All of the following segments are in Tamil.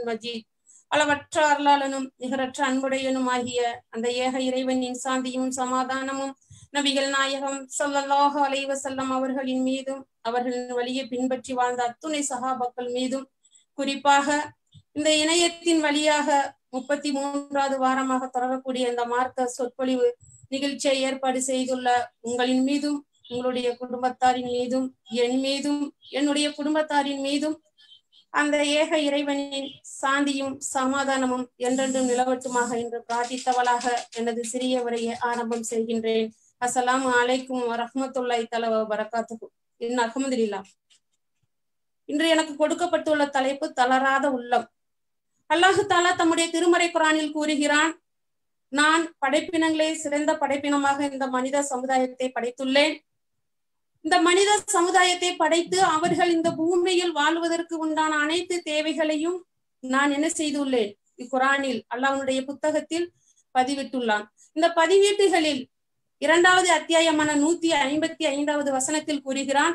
மஜீத் அளவற்ற அருளாளனும் நிகரற்ற அன்புடையனும் ஆகிய அந்த ஏக இறைவனின் சாந்தியும் சமாதானமும் நபிகள் நாயகம் ஸல்லல்லாஹு அலைஹி வஸல்லம் அவர்களின் மீதும் அவர்களின் வழியை பின்பற்றி வாழ்ந்த அத்துணை சகாபாக்கள் மீதும் குறிப்பாக இந்த இணையத்தின் வழியாக முப்பத்தி மூன்றாவது வாரமாக தொடரக்கூடிய இந்த மார்க்க சொற்பொழிவு நிகழ்ச்சியை ஏற்பாடு செய்துள்ள உங்களின் மீதும் உங்களுடைய குடும்பத்தாரின் மீதும் என் மீதும் என்னுடைய குடும்பத்தாரின் மீதும் அந்த ஏக இறைவனின் சாந்தியும் சமாதானமும் என்றென்றும் நிலவட்டுமாக என்று பிரார்த்தித்தவளாக எனது சிறிய உரையை ஆரம்பம் செய்கின்றேன் அஸ்ஸலாமு அலைக்கும் வரஹ்மத்துல்லாஹி தஆலா வ பரக்காத்துஹு இன் அல்ஹம்துலில்லாஹ் இன்று எனக்கு கொடுக்கப்பட்டுள்ள தலைப்பு தளராத உள்ளம் அல்லாஹு தாலா தம்முடைய திருமறை குரானில் கூறுகிறான் நான் படைப்பினங்களே சிறந்த படைப்பினமாக இந்த மனித சமுதாயத்தை படைத்துள்ளேன் இந்த மனித சமுதாயத்தை படைத்து அவர்கள் இந்த பூமியில் வாழ்வதற்கு உண்டான அனைத்து தேவைகளையும் நான் என்ன செய்துள்ளேன் இக்குரானில் அல்லாஹ்வுடைய புத்தகத்தில் பதிவிட்டுள்ளான் இந்த பதிவீட்டுகளில் இரண்டாவது அத்தியாயமான நூத்தி ஐம்பத்தி ஐந்தாவது வசனத்தில் கூறுகிறான்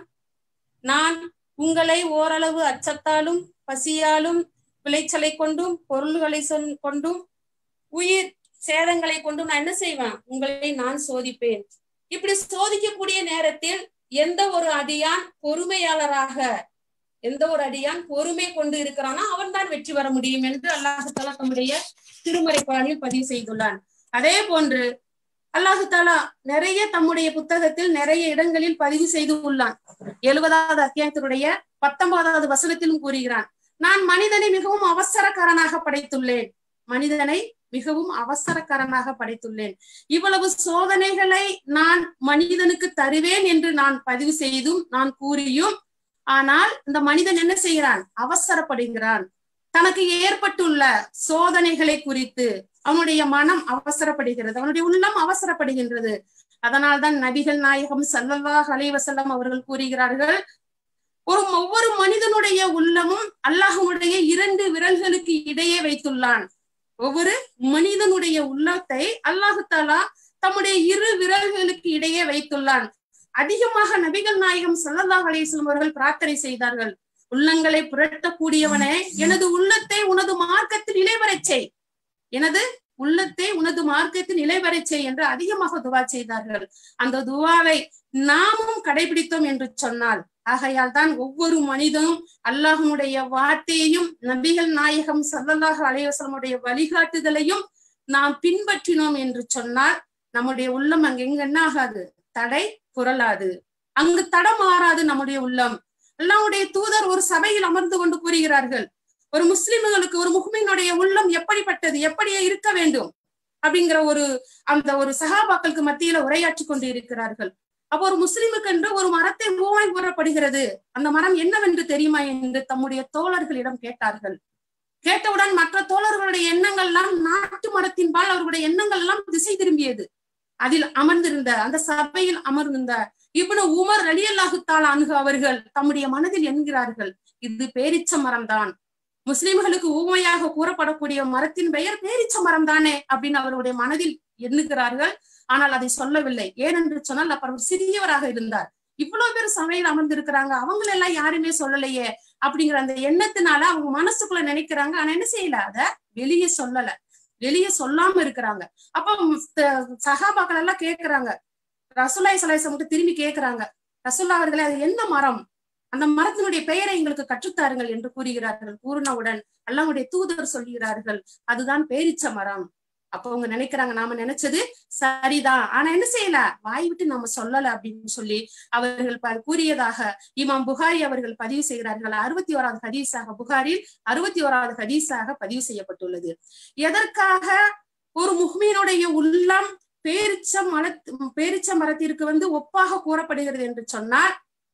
நான் உங்களை ஓரளவு அச்சத்தாலும் பசியாலும் விளைச்சலை கொண்டும் பொருள்களை சொன்- கொண்டும் உயிர் சேதங்களை கொண்டும் நான் என்ன செய்வேன் உங்களை நான் சோதிப்பேன் இப்படி சோதிக்கக்கூடிய நேரத்தில் எந்த ஒரு அடியான் பொறுமையாளராக எந்த ஒரு அடியான் பொறுமை கொண்டு இருக்கிறானோ அவன் தான் வெற்றி பெற முடியும் என்று அல்லாஹு தாலா தம்முடைய திருமறை குரானில் பதிவு செய்துள்ளான் அதே போன்று அல்லாஹு தாலா நிறைய தம்முடைய புத்தகத்தில் நிறைய இடங்களில் பதிவு செய்து உள்ளான் எழுபதாவது அத்தியாயத்தினுடைய பத்தொன்பதாவது வசனத்திலும் கூறுகிறான் நான் மனிதனை மிகவும் அவசரக்காரனாக படைத்துள்ளேன் மனிதனை மிகவும் அவசரக்காரனாக படைத்துள்ளேன் இவ்வளவு சோதனைகளை நான் மனிதனுக்கு தருவேன் என்று நான் பதிவு செய்தும் நான் கூறியும் ஆனால் இந்த மனிதன் என்ன செய்கிறான் அவசரப்படுகிறான் தனக்கு ஏற்பட்டுள்ள சோதனைகளை குறித்து அவனுடைய மனம் அவசரப்படுகிறது அவனுடைய உள்ளம் அவசரப்படுகின்றது அதனால்தான் நபிகள் நாயகம் ஸல்லல்லாஹு அலைஹி வஸல்லம் அவர்கள் கூறுகிறார்கள் ஒரு ஒவ்வொரு மனிதனுடைய உள்ளமும் அல்லாஹ்வுடைய இரண்டு விரல்களுக்கு இடையே வைத்துள்ளான் ஒவ்வொரு மனிதனுடைய உள்ளத்தை அல்லாஹு தாலா தம்முடைய இரு விரல்களுக்கு இடையே வைத்துள்ளான் அதிகமாக நபிகள் நாயகம் ஸல்லல்லாஹு அலைஹி வஸல்லம் அவர்கள் பிரார்த்தனை செய்தார்கள் உள்ளங்களை புரட்டக்கூடியவனே எனது உள்ளத்தை உனது மார்க்கத்தில் நிலைவரச் செய் எனது உள்ளத்தை உனது மார்க்கத்தில் நிலைவரச் செய் என்று அதிகமாக துவா செய்தார்கள் அந்த துவாவை நாமும் கடைபிடித்தோம் என்று சொன்னால் ஆகையால் தான் ஒவ்வொரு மனிதனும் அல்லாஹனுடைய வார்த்தையையும் நபிகள் நாயகம் ஸல்லல்லாஹு அலைஹி வஸல்லமுடைய வழிகாட்டுதலையும் நாம் பின்பற்றினோம் என்று சொன்னால் நம்முடைய உள்ளம் அங்க எங்க என்ன ஆகாது தடை புரளாது அங்கு தடம் மாறாது நம்முடைய உள்ளம் அல்லாஹ்வுடைய தூதர் ஒரு சபையில் அமர்ந்து கொண்டு கூறுகிறார்கள் ஒரு முஸ்லிம்களுக்கு ஒரு முஹ்மினுடைய உள்ளம் எப்படிப்பட்டது எப்படியே இருக்க வேண்டும் அப்படிங்கிற ஒரு அந்த ஒரு சகாபாக்களுக்கு மத்தியில உரையாற்றி கொண்டு இருக்கிறார்கள் அப்போ ஒரு முஸ்லிமுக்கு என்று ஒரு மரத்தை ஊமை கூறப்படுகிறது அந்த மரம் என்னவென்று தெரியுமா என்று தம்முடைய தோழர்களிடம் கேட்டார்கள் கேட்டவுடன் மற்ற தோழர்களுடைய எண்ணங்கள் எல்லாம் நாட்டு மரத்தின்பால் அவர்களுடைய எண்ணங்கள் எல்லாம் திசை திரும்பியது அதில் அமர்ந்திருந்த அந்த சபையில் அமர்ந்திருந்த இப்னு உமர் ரலியல்லாஹு தாலா அணுகு அவர்கள் தம்முடைய மனதில் என்கிறார்கள் இது பேரிச்ச மரம்தான் முஸ்லிம்களுக்கு ஊமையாக கூறப்படக்கூடிய மரத்தின் பெயர் பேரிச்ச மரம் தானே அப்படின்னு அவருடைய மனதில் எண்ணுகிறார்கள் ஆனால் அதை சொல்லவில்லை ஏனென்று சொன்னால் அப்புறம் சிறியவராக இருந்தார் இவ்வளவு பேர் சபையில் அமர்ந்திருக்கிறாங்க அவங்கள எல்லாம் யாருமே சொல்லலையே அப்படிங்கிற அந்த எண்ணத்தினால அவங்க மனசுக்குள்ள நினைக்கிறாங்க ஆனா என்ன செய்யல அத வெளியே சொல்லல வெளியே சொல்லாம இருக்கிறாங்க அப்ப சகாபாக்கள் எல்லாம் கேக்குறாங்க ரசுல்லாய் சலாசம் திரும்பி கேக்குறாங்க ரசுல்லா அவர்களே அது என்ன மரம் அந்த மரத்தினுடைய பெயரை எங்களுக்கு கற்றுத்தாருங்கள் என்று கூறுகிறார்கள் கூறினவுடன் அல்லாவுடைய தூதர் சொல்கிறார்கள் அதுதான் பேரிச்ச மரம் அப்ப அவங்க நினைக்கிறாங்க நாம நினைச்சது சரிதான் ஆனா என்ன செய்யல வாய் விட்டு நம்ம சொல்லல அப்படின்னு சொல்லி அவர்கள் கூறியதாக இமாம் புகாரி அவர்கள் பதிவு செய்கிறார்கள் அறுபத்தி ஓராவது ஹதீஸாக புகாரில் அறுபத்தி ஓராவது ஹதீஸாக பதிவு செய்யப்பட்டுள்ளது எதற்காக ஒரு முஹ்மீனுடைய உள்ளம் பேரிச்ச மர பேரிச்ச மரத்திற்கு வந்து ஒப்பாக கூறப்படுகிறது என்று சொன்னால்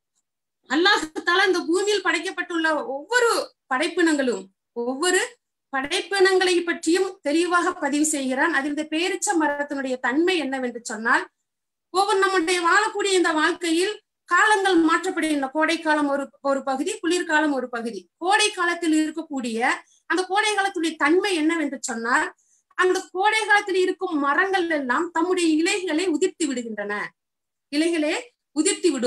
அல்லாஹால இந்த பூமியில் படைக்கப்பட்டுள்ள ஒவ்வொரு படைப்பினங்களும் ஒவ்வொரு படைப்பினங்களை பற்றியும் தெளிவாக பதிவு செய்கிறான் அதில் இந்த பேரிச்ச மரத்தினுடைய தன்மை என்னவென்று சொன்னால் ஒவ்வொரு நம்முடைய வாழக்கூடிய இந்த வாழ்க்கையில் காலங்கள் மாற்றப்படுகின்ற கோடை காலம் ஒரு ஒரு பகுதி குளிர்காலம் ஒரு பகுதி கோடை காலத்தில் இருக்கக்கூடிய அந்த கோடை காலத்துடைய தன்மை என்னவென்று சொன்னால் அந்த கோடை காலத்தில் இருக்கும் மரங்கள் எல்லாம் தம்முடைய இலைகளை உதிர்த்தி விடுகின்றன இலைகளே உதிர்த்தி விடும்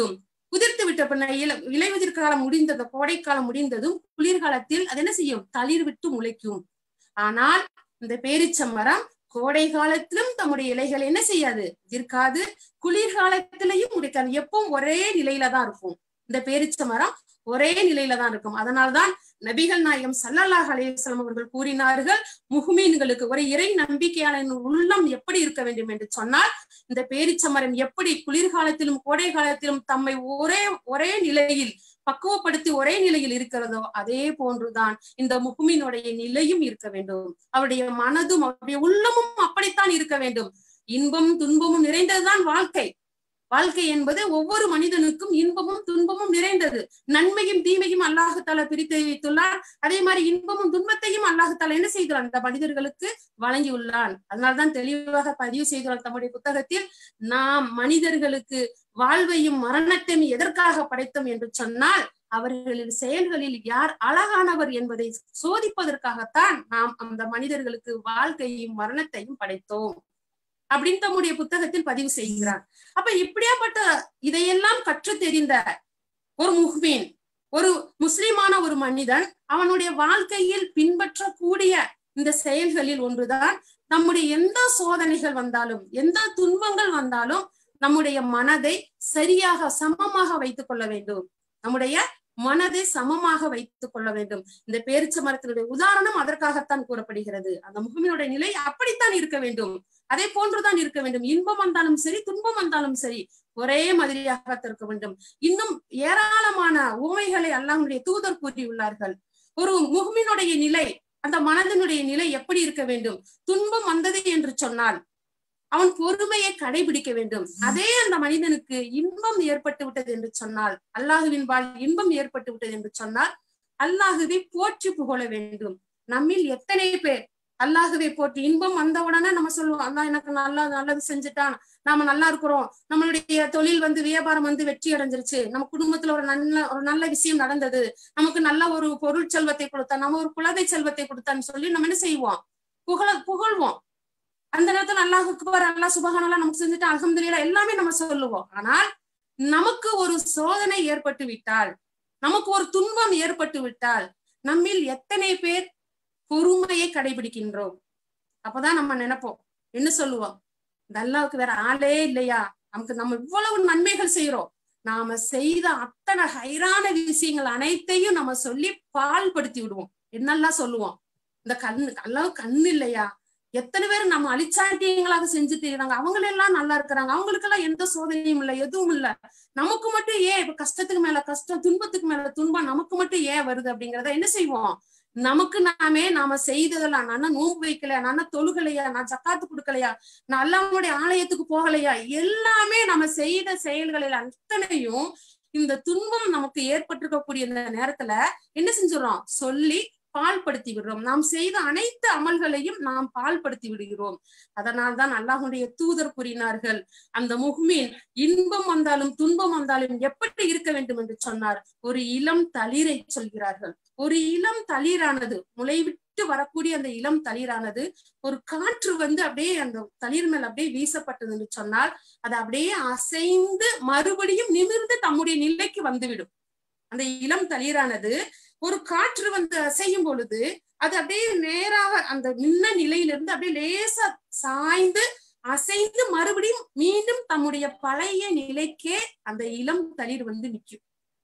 உதிர்த்து விட்ட பின்ன இல இலையுதிர் காலம் முடிந்தது கோடைக்காலம் முடிந்ததும் குளிர்காலத்தில் அது என்ன செய்யும் தளிர் விட்டு முளைக்கும் ஆனால் இந்த பேரிச்ச மரம் கோடை காலத்திலும் தம்முடைய இலைகள் என்ன செய்யாது இருக்காது குளிர்காலத்திலையும் முடிக்காது எப்பவும் ஒரே நிலையில தான் இருக்கும் இந்த பேரிச்ச மரம் ஒரே நிலையில தான் இருக்கும் அதனால்தான் நபிகள் நாயகம் சல்லல்லாஹ் அலையம் அவர்கள் கூறினார்கள் முஹ்மீன்களுக்கு ஒரு இறை நம்பிக்கையாளன் உள்ளம் எப்படி இருக்க வேண்டும் என்று சொன்னால் இந்த பேரிச்ச மரம் எப்படி குளிர்காலத்திலும் கோடை காலத்திலும் தம்மை ஒரே ஒரே நிலையில் பக்குவப்படுத்தி ஒரே நிலையில் இருக்கிறதோ அதே போன்றுதான் இந்த முகுமினுடைய நிலையும் இருக்க வேண்டும் அவருடைய மனதும் அவருடைய உள்ளமும் அப்படித்தான் இருக்க வேண்டும் இன்பம் துன்பமும் நிறைந்ததுதான் வாழ்க்கை வாழ்க்கை என்பது ஒவ்வொரு மனிதனுக்கும் இன்பமும் துன்பமும் நிறைந்தது நன்மையும் தீமையும் அல்லாஹால பிரித்து வைத்துள்ளார் அதே மாதிரி இன்பமும் துன்பத்தையும் அல்லாஹால என்ன செய்துள்ளான் அந்த மனிதர்களுக்கு வழங்கியுள்ளான் அதனால்தான் தெளிவாக பதிவு செய்துள்ளார் தம்முடைய புத்தகத்தில் நாம் மனிதர்களுக்கு வாழ்வையும் மரணத்தையும் எதற்காக படைத்தோம் என்று சொன்னால் அவர்களின் செயல்களில் யார் அழகானவர் என்பதை சோதிப்பதற்காகத்தான் நாம் அந்த மனிதர்களுக்கு வாழ்க்கையும் மரணத்தையும் படைத்தோம் அப்படின்னு தம்முடைய புத்தகத்தில் பதிவு செய்கிறார் அப்ப இப்படியாப்பட்ட இதையெல்லாம் கற்று தெரிந்த ஒரு முஹ்மீன் ஒரு முஸ்லிமான ஒரு மனிதன் அவனுடைய வாழ்க்கையில் பின்பற்றக்கூடிய இந்த செயல்களில் ஒன்றுதான் நம்முடைய எந்த சோதனைகள் வந்தாலும் எந்த துன்பங்கள் வந்தாலும் நம்முடைய மனதை சரியாக சமமாக வைத்துக் கொள்ள வேண்டும் நம்முடைய மனதை சமமாக வைத்துக் கொள்ள வேண்டும் இந்த பேரிச்ச மரத்தினுடைய உதாரணம் அதற்காகத்தான் கூறப்படுகிறது அந்த முகமினுடைய நிலை அப்படித்தான் இருக்க வேண்டும் அதே போன்றுதான் இருக்க வேண்டும் இன்பம் வந்தாலும் சரி துன்பம் வந்தாலும் சரி ஒரே மாதிரியாக இருக்க வேண்டும் இன்னும் ஏராளமான உண்மைகளை அல்லாஹுடைய தூதர் கூறியுள்ளார்கள் ஒரு முகமினுடைய நிலை அந்த மனதினுடைய நிலை எப்படி இருக்க வேண்டும் துன்பம் வந்தது என்று சொன்னால் அவன் பொறுமையை கடைபிடிக்க வேண்டும் அதே அந்த மனிதனுக்கு இன்பம் ஏற்பட்டு விட்டது என்று சொன்னால் அல்லாஹுவின் வாழ் இன்பம் ஏற்பட்டு விட்டது என்று சொன்னால் அல்லாஹுவை போற்றி புகழ வேண்டும் நம்மில் எத்தனை பேர் அல்லாஹுவை போட்டு இன்பம் வந்த உடனே நம்ம சொல்லுவோம் அல்லாஹ் எனக்கு நல்லா நல்லது செஞ்சுட்டான் நாம நல்லா இருக்கிறோம் நம்மளுடைய தொழில் வந்து வியாபாரம் வந்து வெற்றி அடைஞ்சிருச்சு நம்ம குடும்பத்துல ஒரு நல்ல ஒரு நல்ல விஷயம் நடந்தது நமக்கு நல்ல ஒரு பொருள் செல்வத்தை கொடுத்தா நம்ம ஒரு குழந்தை செல்வத்தை கொடுத்தான்னு சொல்லி நம்ம என்ன செய்வோம் புகழ புகழ்வோம் அந்த நேரத்துல அல்லாஹுக்கு வர அல்லா சுபகானெல்லாம் நமக்கு செஞ்சுட்டு அலமதுல்லா எல்லாமே நம்ம சொல்லுவோம் ஆனால் நமக்கு ஒரு சோதனை ஏற்பட்டு விட்டால் நமக்கு ஒரு துன்பம் ஏற்பட்டு விட்டால் நம்மில் எத்தனை பேர் பொறுமையை கடைபிடிக்கின்றோம் அப்பதான் நம்ம நினைப்போம் என்ன சொல்லுவோம் இந்த அல்லாவுக்கு வேற ஆளே இல்லையா நமக்கு நம்ம இவ்வளவு நன்மைகள் செய்யறோம் நாம செய்த அத்தனை ஹைரான விஷயங்கள் அனைத்தையும் நம்ம சொல்லி பால்படுத்தி விடுவோம் என்னெல்லாம் சொல்லுவோம் இந்த கண்ணு அல்லாவு கண்ணு இல்லையா எத்தனை பேர் நம்ம அழிச்சாட்டியங்களாக செஞ்சு தெரியுறாங்க அவங்க எல்லாம் நல்லா இருக்கிறாங்க அவங்களுக்கு எல்லாம் எந்த சோதனையும் இல்லை எதுவும் இல்ல நமக்கு மட்டும் ஏன் இப்ப கஷ்டத்துக்கு மேல கஷ்டம் துன்பத்துக்கு மேல துன்பம் நமக்கு மட்டும் ஏன் வருது அப்படிங்கறத என்ன செய்வோம் நமக்கு நாமே நாம செய்ததெல்லாம் நான் நோன்பு வைக்கலையா நான் தொழுகலையா நான் ஜக்காத்து கொடுக்கலையா நான் அல்லாமுடைய ஆலயத்துக்கு போகலையா எல்லாமே நம்ம செய்த செயல்களில் அத்தனையும் இந்த துன்பம் நமக்கு ஏற்பட்டிருக்கக்கூடிய இந்த நேரத்துல என்ன செஞ்சிடறோம் சொல்லி பால்படுத்தி விடுறோம் நாம் செய்த அனைத்து அமல்களையும் நாம் பால்படுத்தி விடுகிறோம் அதனால்தான் அல்லாஹுடைய தூதர் கூறினார்கள் அந்த முஹ்மீன் இன்பம் வந்தாலும் துன்பம் வந்தாலும் எப்படி இருக்க வேண்டும் என்று சொன்னார் ஒரு இளம் தளிரை சொல்கிறார்கள் ஒரு இளம் தளிரானது முளைவிட்டு வரக்கூடிய அந்த இளம் தளிரானது ஒரு காற்று வந்து அப்படியே அந்த தளிர் மேல் அப்படியே வீசப்பட்டது என்று சொன்னால் அது அப்படியே அசைந்து மறுபடியும் நிமிர்ந்து தம்முடைய நிலைக்கு வந்துவிடும் அந்த இளம் தளிரானது ஒரு காற்று வந்து அசையும் பொழுது அது அப்படியே நேராக அந்த நின்ன நிலையிலிருந்து அப்படியே லேசா சாய்ந்து அசைந்து மறுபடியும் மீண்டும் தம்முடைய பழைய நிலைக்கே அந்த இளம் தளிர் வந்து நிற்கும்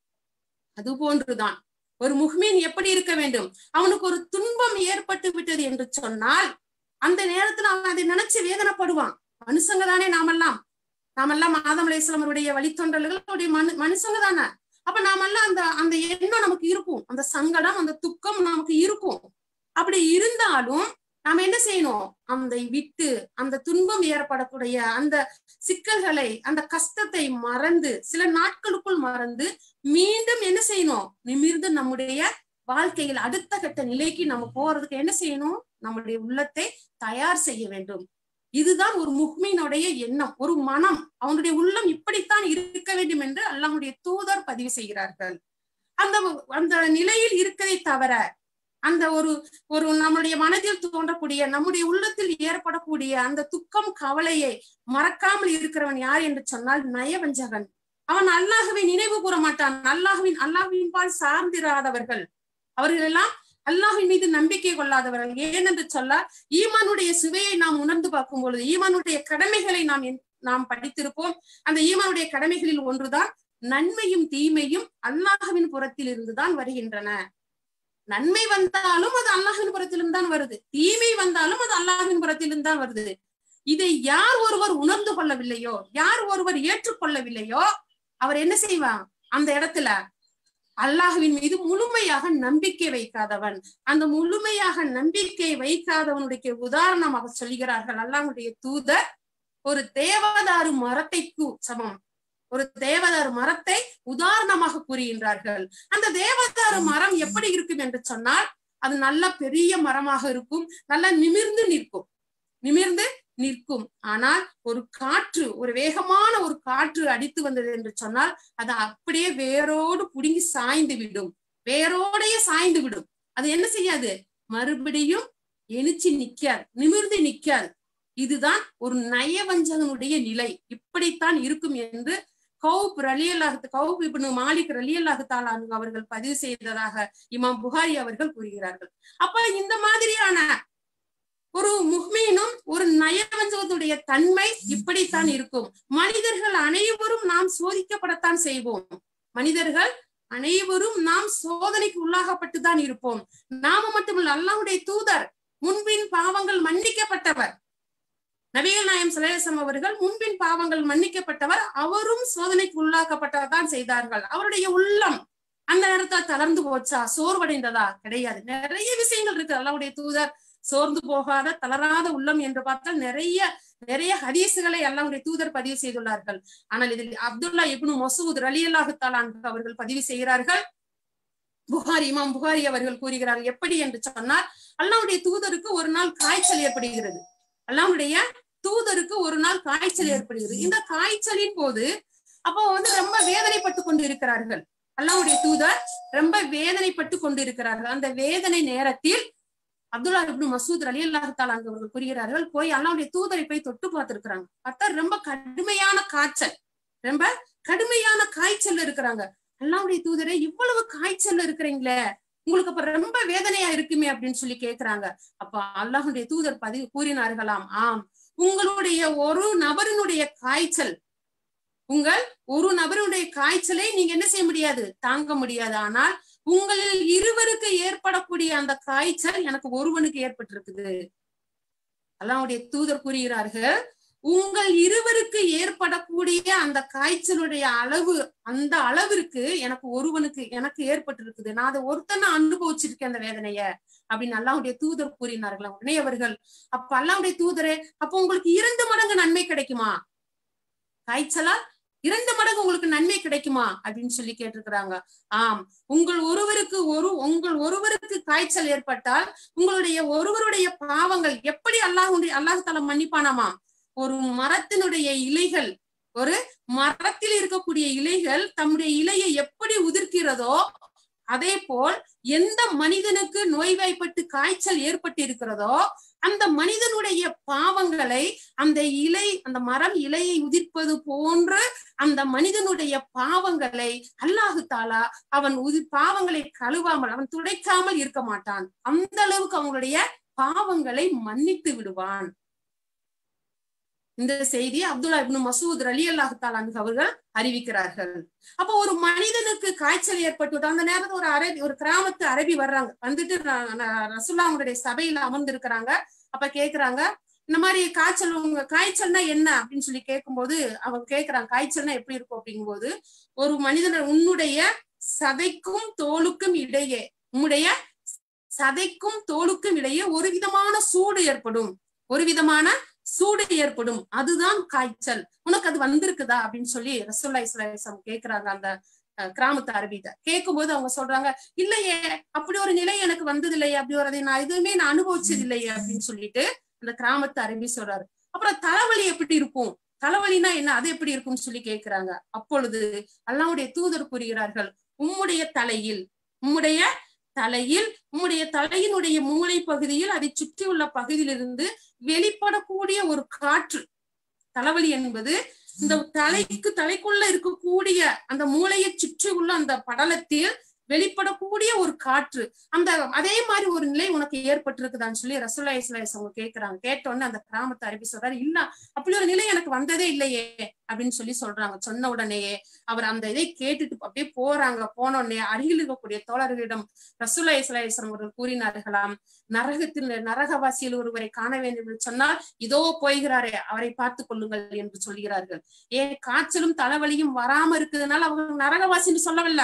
அது போன்றுதான் ஒரு முஹ்மீன் எப்படி இருக்க வேண்டும் அவனுக்கு ஒரு துன்பம் ஏற்பட்டு விட்டது என்று சொன்னால் அந்த நேரத்துல அவன் அதை நினைச்சு வேதனைப்படுவான் மனுஷங்க தானே நாமெல்லாம் நாமெல்லாம் ஆதம் அலையாமருடைய வழித்தொண்டர்களுடைய மனு மனுஷங்க தானே அப்ப நாமெல்லாம் அந்த அந்த எண்ணம் நமக்கு இருக்கும் அந்த சங்கடம் அந்த துக்கம் நமக்கு இருக்கும் அப்படி இருந்தாலும் நாம என்ன செய்யணும் அந்த விட்டு அந்த துன்பம் ஏற்படக்கூடிய அந்த சிக்கல்களை அந்த கஷ்டத்தை மறந்து சில நாட்களுக்குள் மறந்து மீண்டும் என்ன செய்யணும் நிமிர்ந்து நம்முடைய வாழ்க்கையில் அடுத்த கட்ட நிலைக்கு நம்ம போறதுக்கு என்ன செய்யணும் நம்முடைய உள்ளத்தை தயார் செய்ய வேண்டும் இதுதான் ஒரு முஹ்மீனுடைய எண்ணம் ஒரு மனம் அவனுடைய உள்ளம் இப்படித்தான் இருக்க வேண்டும் என்று அல்லாஹுடைய தூதர் பதிவு செய்கிறார்கள் அந்த அந்த நிலையில் இருக்கதை தவிர அந்த ஒரு ஒரு நம்முடைய மனதில் தோன்றக்கூடிய நம்முடைய உள்ளத்தில் ஏற்படக்கூடிய அந்த துக்கம் கவலையை மறக்காமல் இருக்கிறவன் யார் என்று சொன்னால் நயவஞ்சகன் அவன் அல்லாஹுவை நினைவு கூற மாட்டான் அல்லாஹுவின் அல்லாஹுவின் பால் சார்ந்திராதவர்கள் அவர்கள் எல்லாம் அல்லாஹின் மீது நம்பிக்கை கொள்ளாதவர்கள் ஏனென்று சொல்ல ஈமானுடைய சுவையை நாம் உணர்ந்து பார்க்கும் பொழுது ஈமானுடைய கடமைகளை நாம் நாம் படித்திருப்போம் அந்த ஈமானுடைய கடமைகளில் ஒன்றுதான் நன்மையும் தீமையும் அல்லாஹுவின் புறத்தில் இருந்துதான் வருகின்றன நன்மை வந்தாலும் அது அல்லாஹின் புறத்திலும் தான் வருது தீமை வந்தாலும் அது அல்லாஹின் புறத்திலும் தான் வருது இதை யார் ஒருவர் உணர்ந்து கொள்ளவில்லையோ யார் ஒருவர் ஏற்றுக்கொள்ளவில்லையோ அவர் என்ன செய்வான் அந்த இடத்துல அல்லாஹுவின் மீது முழுமையாக நம்பிக்கை வைக்காதவன் அந்த முழுமையாக நம்பிக்கை வைக்காதவனுடைய உதாரணமாக சொல்கிறார்கள் அல்லாஹுடைய தூதர் ஒரு தேவதாரு மரத்தைக்கு சமம் ஒரு தேவதாரு மரத்தை உதாரணமாக கூறுகின்றார்கள் அந்த தேவதாரு மரம் எப்படி இருக்கும் என்று சொன்னால் அது நல்ல பெரிய மரமாக இருக்கும் நல்லா நிமிர்ந்து நிற்கும் நிமிர்ந்து நிற்கும் ஆனால் ஒரு காற்று ஒரு வேகமான ஒரு காற்று அடித்து வந்தது என்று சொன்னால் அது அப்படியே வேரோடு புடுங்கி சாய்ந்து விடும் வேரோடையே சாய்ந்து விடும் அது என்ன செய்யாது மறுபடியும் எணிச்சு நிக்காது நிமிர்ந்து நிக்காது இதுதான் ஒரு நயவஞ்சகனுடைய நிலை இப்படித்தான் இருக்கும் என்று கௌப் ரலியல்லாஹு கௌப் இப்னு மாலிக் ரலியல்லாஹு தாலானு அவர்கள் பதிவு செய்ததாக இமாம் புகாரி அவர்கள் கூறுகிறார்கள் அப்ப இந்த மாதிரியான ஒரு முஹ்மீனும் ஒரு நயவஞ்சகத்துடைய தன்மை இப்படித்தான் இருக்கும் மனிதர்கள் அனைவரும் நாம் சோதிக்கப்படத்தான் செய்வோம் மனிதர்கள் அனைவரும் நாம் சோதனைக்கு உள்ளாகப்பட்டுதான் இருப்போம் நாம மட்டுமல்ல அல்லாஹுடைய தூதர் முன்பின் பாவங்கள் மன்னிக்கப்பட்டவர் நபிகள் நாயம் சலேசம் அவர்கள் முன்பின் பாவங்கள் மன்னிக்கப்பட்டவர் அவரும் சோதனைக்கு உள்ளாக்கப்பட்டவர் தான் செய்தார்கள் அவருடைய உள்ளம் அந்த நேரத்துல தளர்ந்து போச்சா சோர்வடைந்ததா கிடையாது நிறைய விஷயங்கள் இருக்கு அல்லாவுடைய தூதர் சோர்ந்து போகாத தளராத உள்ளம் என்று பார்த்தால் நிறைய நிறைய ஹதீசுகளை அல்லாவுடைய தூதர் பதிவு செய்துள்ளார்கள் ஆனால் இதில் அப்துல்லா இப்னு மசூத் அலி அல்லாஹுத்தாலான் அவர்கள் பதிவு செய்கிறார்கள் புகாரி இமாம் புகாரி அவர்கள் கூறுகிறார்கள் எப்படி என்று சொன்னால் அல்லாவுடைய தூதருக்கு ஒரு நாள் காய்ச்சல் ஏற்படுகிறது அல்லாவுடைய தூதருக்கு ஒரு நாள் காய்ச்சல் ஏற்படுகிறது இந்த காய்ச்சலின் போது அப்போ வந்து ரொம்ப வேதனைப்பட்டு கொண்டு இருக்கிறார்கள் அல்லாவுடைய தூதர் ரொம்ப வேதனைப்பட்டு கொண்டு இருக்கிறார்கள் அந்த வேதனை நேரத்தில் அப்துல்லா இப்னு மசூத் அலி அல்லாஹால அவர்கள் கூறுகிறார்கள் போய் அல்லாவுடைய தூதரை போய் தொட்டு பார்த்திருக்கிறாங்க பார்த்தா ரொம்ப கடுமையான காய்ச்சல் ரொம்ப கடுமையான காய்ச்சல் இருக்கிறாங்க அல்லாவுடைய தூதரை இவ்வளவு காய்ச்சல் இருக்கிறீங்களே உங்களுக்கு அப்ப ரொம்ப வேதனையா இருக்குமே அப்படின்னு சொல்லி கேக்குறாங்க அப்ப அல்லாஹுடைய தூதர் பதிவு கூறினார்களாம் ஆம் உங்களுடைய ஒரு நபரினுடைய காய்ச்சல் உங்கள் ஒரு நபருடைய காய்ச்சலை நீங்க என்ன செய்ய முடியாது தாங்க முடியாது ஆனால் உங்களில் இருவருக்கு ஏற்படக்கூடிய அந்த காய்ச்சல் எனக்கு ஒருவனுக்கு ஏற்பட்டிருக்குது அல்லாவுடைய தூதர் கூறுகிறார்கள் உங்கள் இருவருக்கு ஏற்படக்கூடிய அந்த காய்ச்சலுடைய அளவு அந்த அளவிற்கு எனக்கு ஒருவனுக்கு எனக்கு ஏற்பட்டிருக்குது நான் அதை ஒருத்தனை அனுபவிச்சிருக்கேன் அந்த வேதனைய அப்படின்னு அல்லாவுடைய தூதர் கூறினார்கள் உடனே அவர்கள் அப்ப அல்லாவுடைய தூதரே அப்ப உங்களுக்கு இரண்டு மடங்கு நன்மை கிடைக்குமா காய்ச்சலா இரண்டு மடங்கு உங்களுக்கு நன்மை கிடைக்குமா அப்படின்னு சொல்லி கேட்டிருக்கிறாங்க ஆம் உங்கள் ஒருவருக்கு ஒரு உங்கள் ஒருவருக்கு காய்ச்சல் ஏற்பட்டால் உங்களுடைய ஒருவருடைய பாவங்கள் எப்படி அல்லாஹுடைய அல்லாஹால மன்னிப்பானாமா ஒரு மரத்தினுடைய இலைகள் ஒரு மரத்தில் இருக்கக்கூடிய இலைகள் தம்முடைய இலையை எப்படி உதிர்க்கிறதோ அதே போல் எந்த மனிதனுக்கு நோய்வாய்ப்பட்டு காய்ச்சல் ஏற்பட்டு இருக்கிறதோ அந்த மனிதனுடைய பாவங்களை அந்த இலை அந்த மரம் இலையை உதிர்ப்பது போன்று அந்த மனிதனுடைய பாவங்களை அல்லாஹு தாலா அவன் உதி பாவங்களை கழுவாமல் அவன் துடைக்காமல் இருக்க மாட்டான் அந்த அளவுக்கு அவங்களுடைய பாவங்களை மன்னித்து விடுவான் இந்த செய்தி அப்துல்லா இப்னு மசூத் அலி அல்லாஹு தாலான் அவர்கள் அறிவிக்கிறார்கள் அப்ப ஒரு மனிதனுக்கு காய்ச்சல் ஏற்பட்டு அந்த நேரத்துல ஒரு அரபி ஒரு கிராமத்து அரபி வர்றாங்க வந்துட்டு ரசுல்லா அவங்களுடைய சபையில அமர்ந்து இருக்கிறாங்க அப்ப கேக்குறாங்க இந்த மாதிரி காய்ச்சல் உங்க காய்ச்சல்னா என்ன அப்படின்னு சொல்லி கேட்கும்போது அவங்க கேக்குறாங்க காய்ச்சல்னா எப்படி இருக்கும் அப்படிங்கும்போது ஒரு மனிதன் உன்னுடைய சதைக்கும் தோலுக்கும் இடையே உன்னுடைய சதைக்கும் தோலுக்கும் இடையே ஒரு விதமான சூடு ஏற்படும் ஒரு விதமான சூடு ஏற்படும் அதுதான் காய்ச்சல் உனக்கு அது வந்திருக்குதா அப்படின்னு சொல்லி ரசோல்லா இஸ்லாம் கேக்குறாங்க அந்த கிராமத்து அரபிட்ட கேட்கும் போது அவங்க சொல்றாங்க இல்லையே அப்படி ஒரு நிலை எனக்கு வந்தது இல்லையே அப்படி ஒரு நான் எதுவுமே நான் அனுபவிச்சது இல்லையே அப்படின்னு சொல்லிட்டு அந்த கிராமத்து அரபி சொல்றாரு அப்புறம் தலைவலி எப்படி இருக்கும் தலைவலினா என்ன அது எப்படி இருக்கும்னு சொல்லி கேட்கிறாங்க அப்பொழுது அல்லாவுடைய தூதர் கூறுகிறார்கள் உம்முடைய தலையில் உம்முடைய தலையில் உம்முடைய தலையினுடைய மூளை பகுதியில் அதை சுற்றியுள்ள பகுதியிலிருந்து வெளிப்படக்கூடிய ஒரு காற்று தலைவலி என்பது இந்த தலைக்கு தலைக்குள்ள இருக்கக்கூடிய அந்த மூளையை சுற்றி உள்ள அந்த படலத்தில் வெளிப்படக்கூடிய ஒரு காற்று அந்த அதே மாதிரி ஒரு நிலை உனக்கு ஏற்பட்டிருக்குதான்னு சொல்லி ரசூல்லா இஸ்லாஸ் அவங்க கேட்கிறாங்க கேட்டோன்னு அந்த கிராமத்து அரபி சொல்றாரு இல்ல அப்படி ஒரு நிலை எனக்கு வந்ததே இல்லையே அப்படின்னு சொல்லி சொல்றாங்க சொன்ன உடனேயே அவர் அந்த இதை கேட்டுட்டு அப்படியே போறாங்க போன உடனே அருகில் இருக்கக்கூடிய தோழர்களிடம் ரசூல்லா இஸ்லாஸ் அவர்கள் கூறினார்களாம் நரகத்தில் நரகவாசியில் ஒருவரை காண வேண்டும் என்று சொன்னால் இதோ போய்கிறாரே அவரை பார்த்து கொள்ளுங்கள் என்று சொல்கிறார்கள் ஏன் காய்ச்சலும் தலைவலியும் வராம இருக்குதுனால அவங்க நரகவாசின்னு சொல்லவில்லை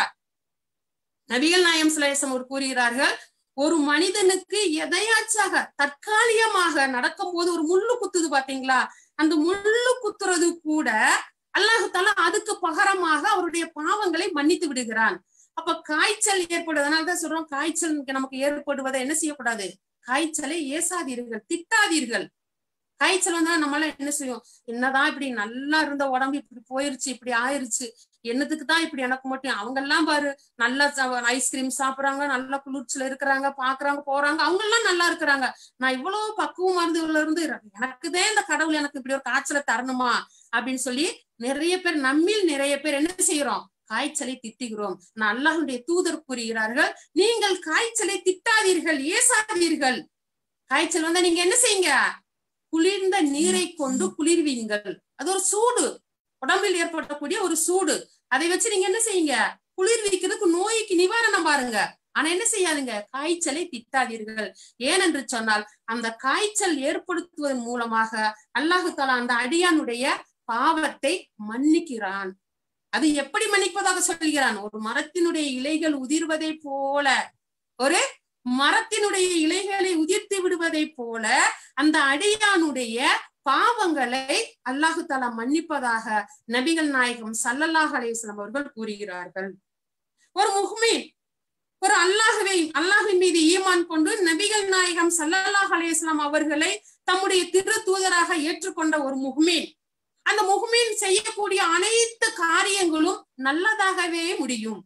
நபிகள் நாயம் சுலேசம் அவர் கூறுகிறார்கள் ஒரு மனிதனுக்கு எதையாச்சாக தற்காலிகமாக நடக்கும் போது ஒரு முள்ளு குத்துது பாத்தீங்களா அந்த முள்ளு குத்துறது கூட அல்லாஹால அதுக்கு பகரமாக அவருடைய பாவங்களை மன்னித்து விடுகிறான் அப்ப காய்ச்சல் ஏற்படுவதனாலதான் சொல்றோம் காய்ச்சல் நமக்கு ஏற்படுவதை என்ன செய்யக்கூடாது காய்ச்சலை ஏசாதீர்கள் திட்டாதீர்கள் காய்ச்சல் வந்தா நம்மளால என்ன செய்யும் என்னதான் இப்படி நல்லா இருந்த உடம்பு இப்படி போயிருச்சு இப்படி ஆயிருச்சு என்னத்துக்கு தான் இப்படி எனக்கு மட்டும் அவங்க எல்லாம் பாரு நல்லா ஐஸ்கிரீம் சாப்பிடுறாங்க நல்ல குளிர்ச்சியில இருக்கிறாங்க பாக்குறாங்க போறாங்க அவங்க எல்லாம் நல்லா இருக்கிறாங்க நான் இவ்வளவு பக்குவமா இருந்ததுல இருந்து எனக்குதான் இந்த கடவுள் எனக்கு இப்படி ஒரு காய்ச்சலை தரணுமா அப்படின்னு சொல்லி நிறைய பேர் நம்மில் நிறைய பேர் என்ன செய்யறோம் காய்ச்சலை திட்டுகிறோம் நான் அல்லாஹுடைய தூதர் கூறுகிறார்கள் நீங்கள் காய்ச்சலை திட்டாதீர்கள் ஏசாதீர்கள் காய்ச்சல் வந்தா நீங்க என்ன செய்யுங்க குளிர்ந்த நீரை கொண்டு குளிர்வீங்கள் அது ஒரு சூடு உடம்பில் ஏற்படக்கூடிய ஒரு சூடு அதை வச்சு நீங்க என்ன செய்யுங்க குளிர்விக்கிறதுக்கு நோய்க்கு நிவாரணம் பாருங்க ஆனா என்ன செய்யாதுங்க காய்ச்சலை திட்டாதீர்கள் ஏனென்று சொன்னால் அந்த காய்ச்சல் ஏற்படுத்துவதன் மூலமாக அல்லாஹு தாலா அந்த அடியானுடைய பாவத்தை மன்னிக்கிறான் அது எப்படி மன்னிப்பதாக சொல்கிறான் ஒரு மரத்தினுடைய இலைகள் உதிர்வதை போல ஒரு மரத்தினுடைய இலைகளை உதிர்த்து விடுவதை போல அந்த அடியானுடைய பாவங்களை அல்லாஹு தாலா மன்னிப்பதாக நபிகள் நாயகம் சல்லல்லாஹ் அலேஸ்லாம் அவர்கள் கூறுகிறார்கள் ஒரு முஹ்மீன் ஒரு அல்லாஹுவை அல்லாஹின் மீது ஈமான் கொண்டு நபிகள் நாயகம் சல்லல்லாஹ் அலேஸ்லாம் அவர்களை தம்முடைய திரு தூதராக ஏற்றுக்கொண்ட ஒரு முஹ்மீன் அந்த முஹ்மீன் செய்யக்கூடிய அனைத்து காரியங்களும் நல்லதாகவே முடியும்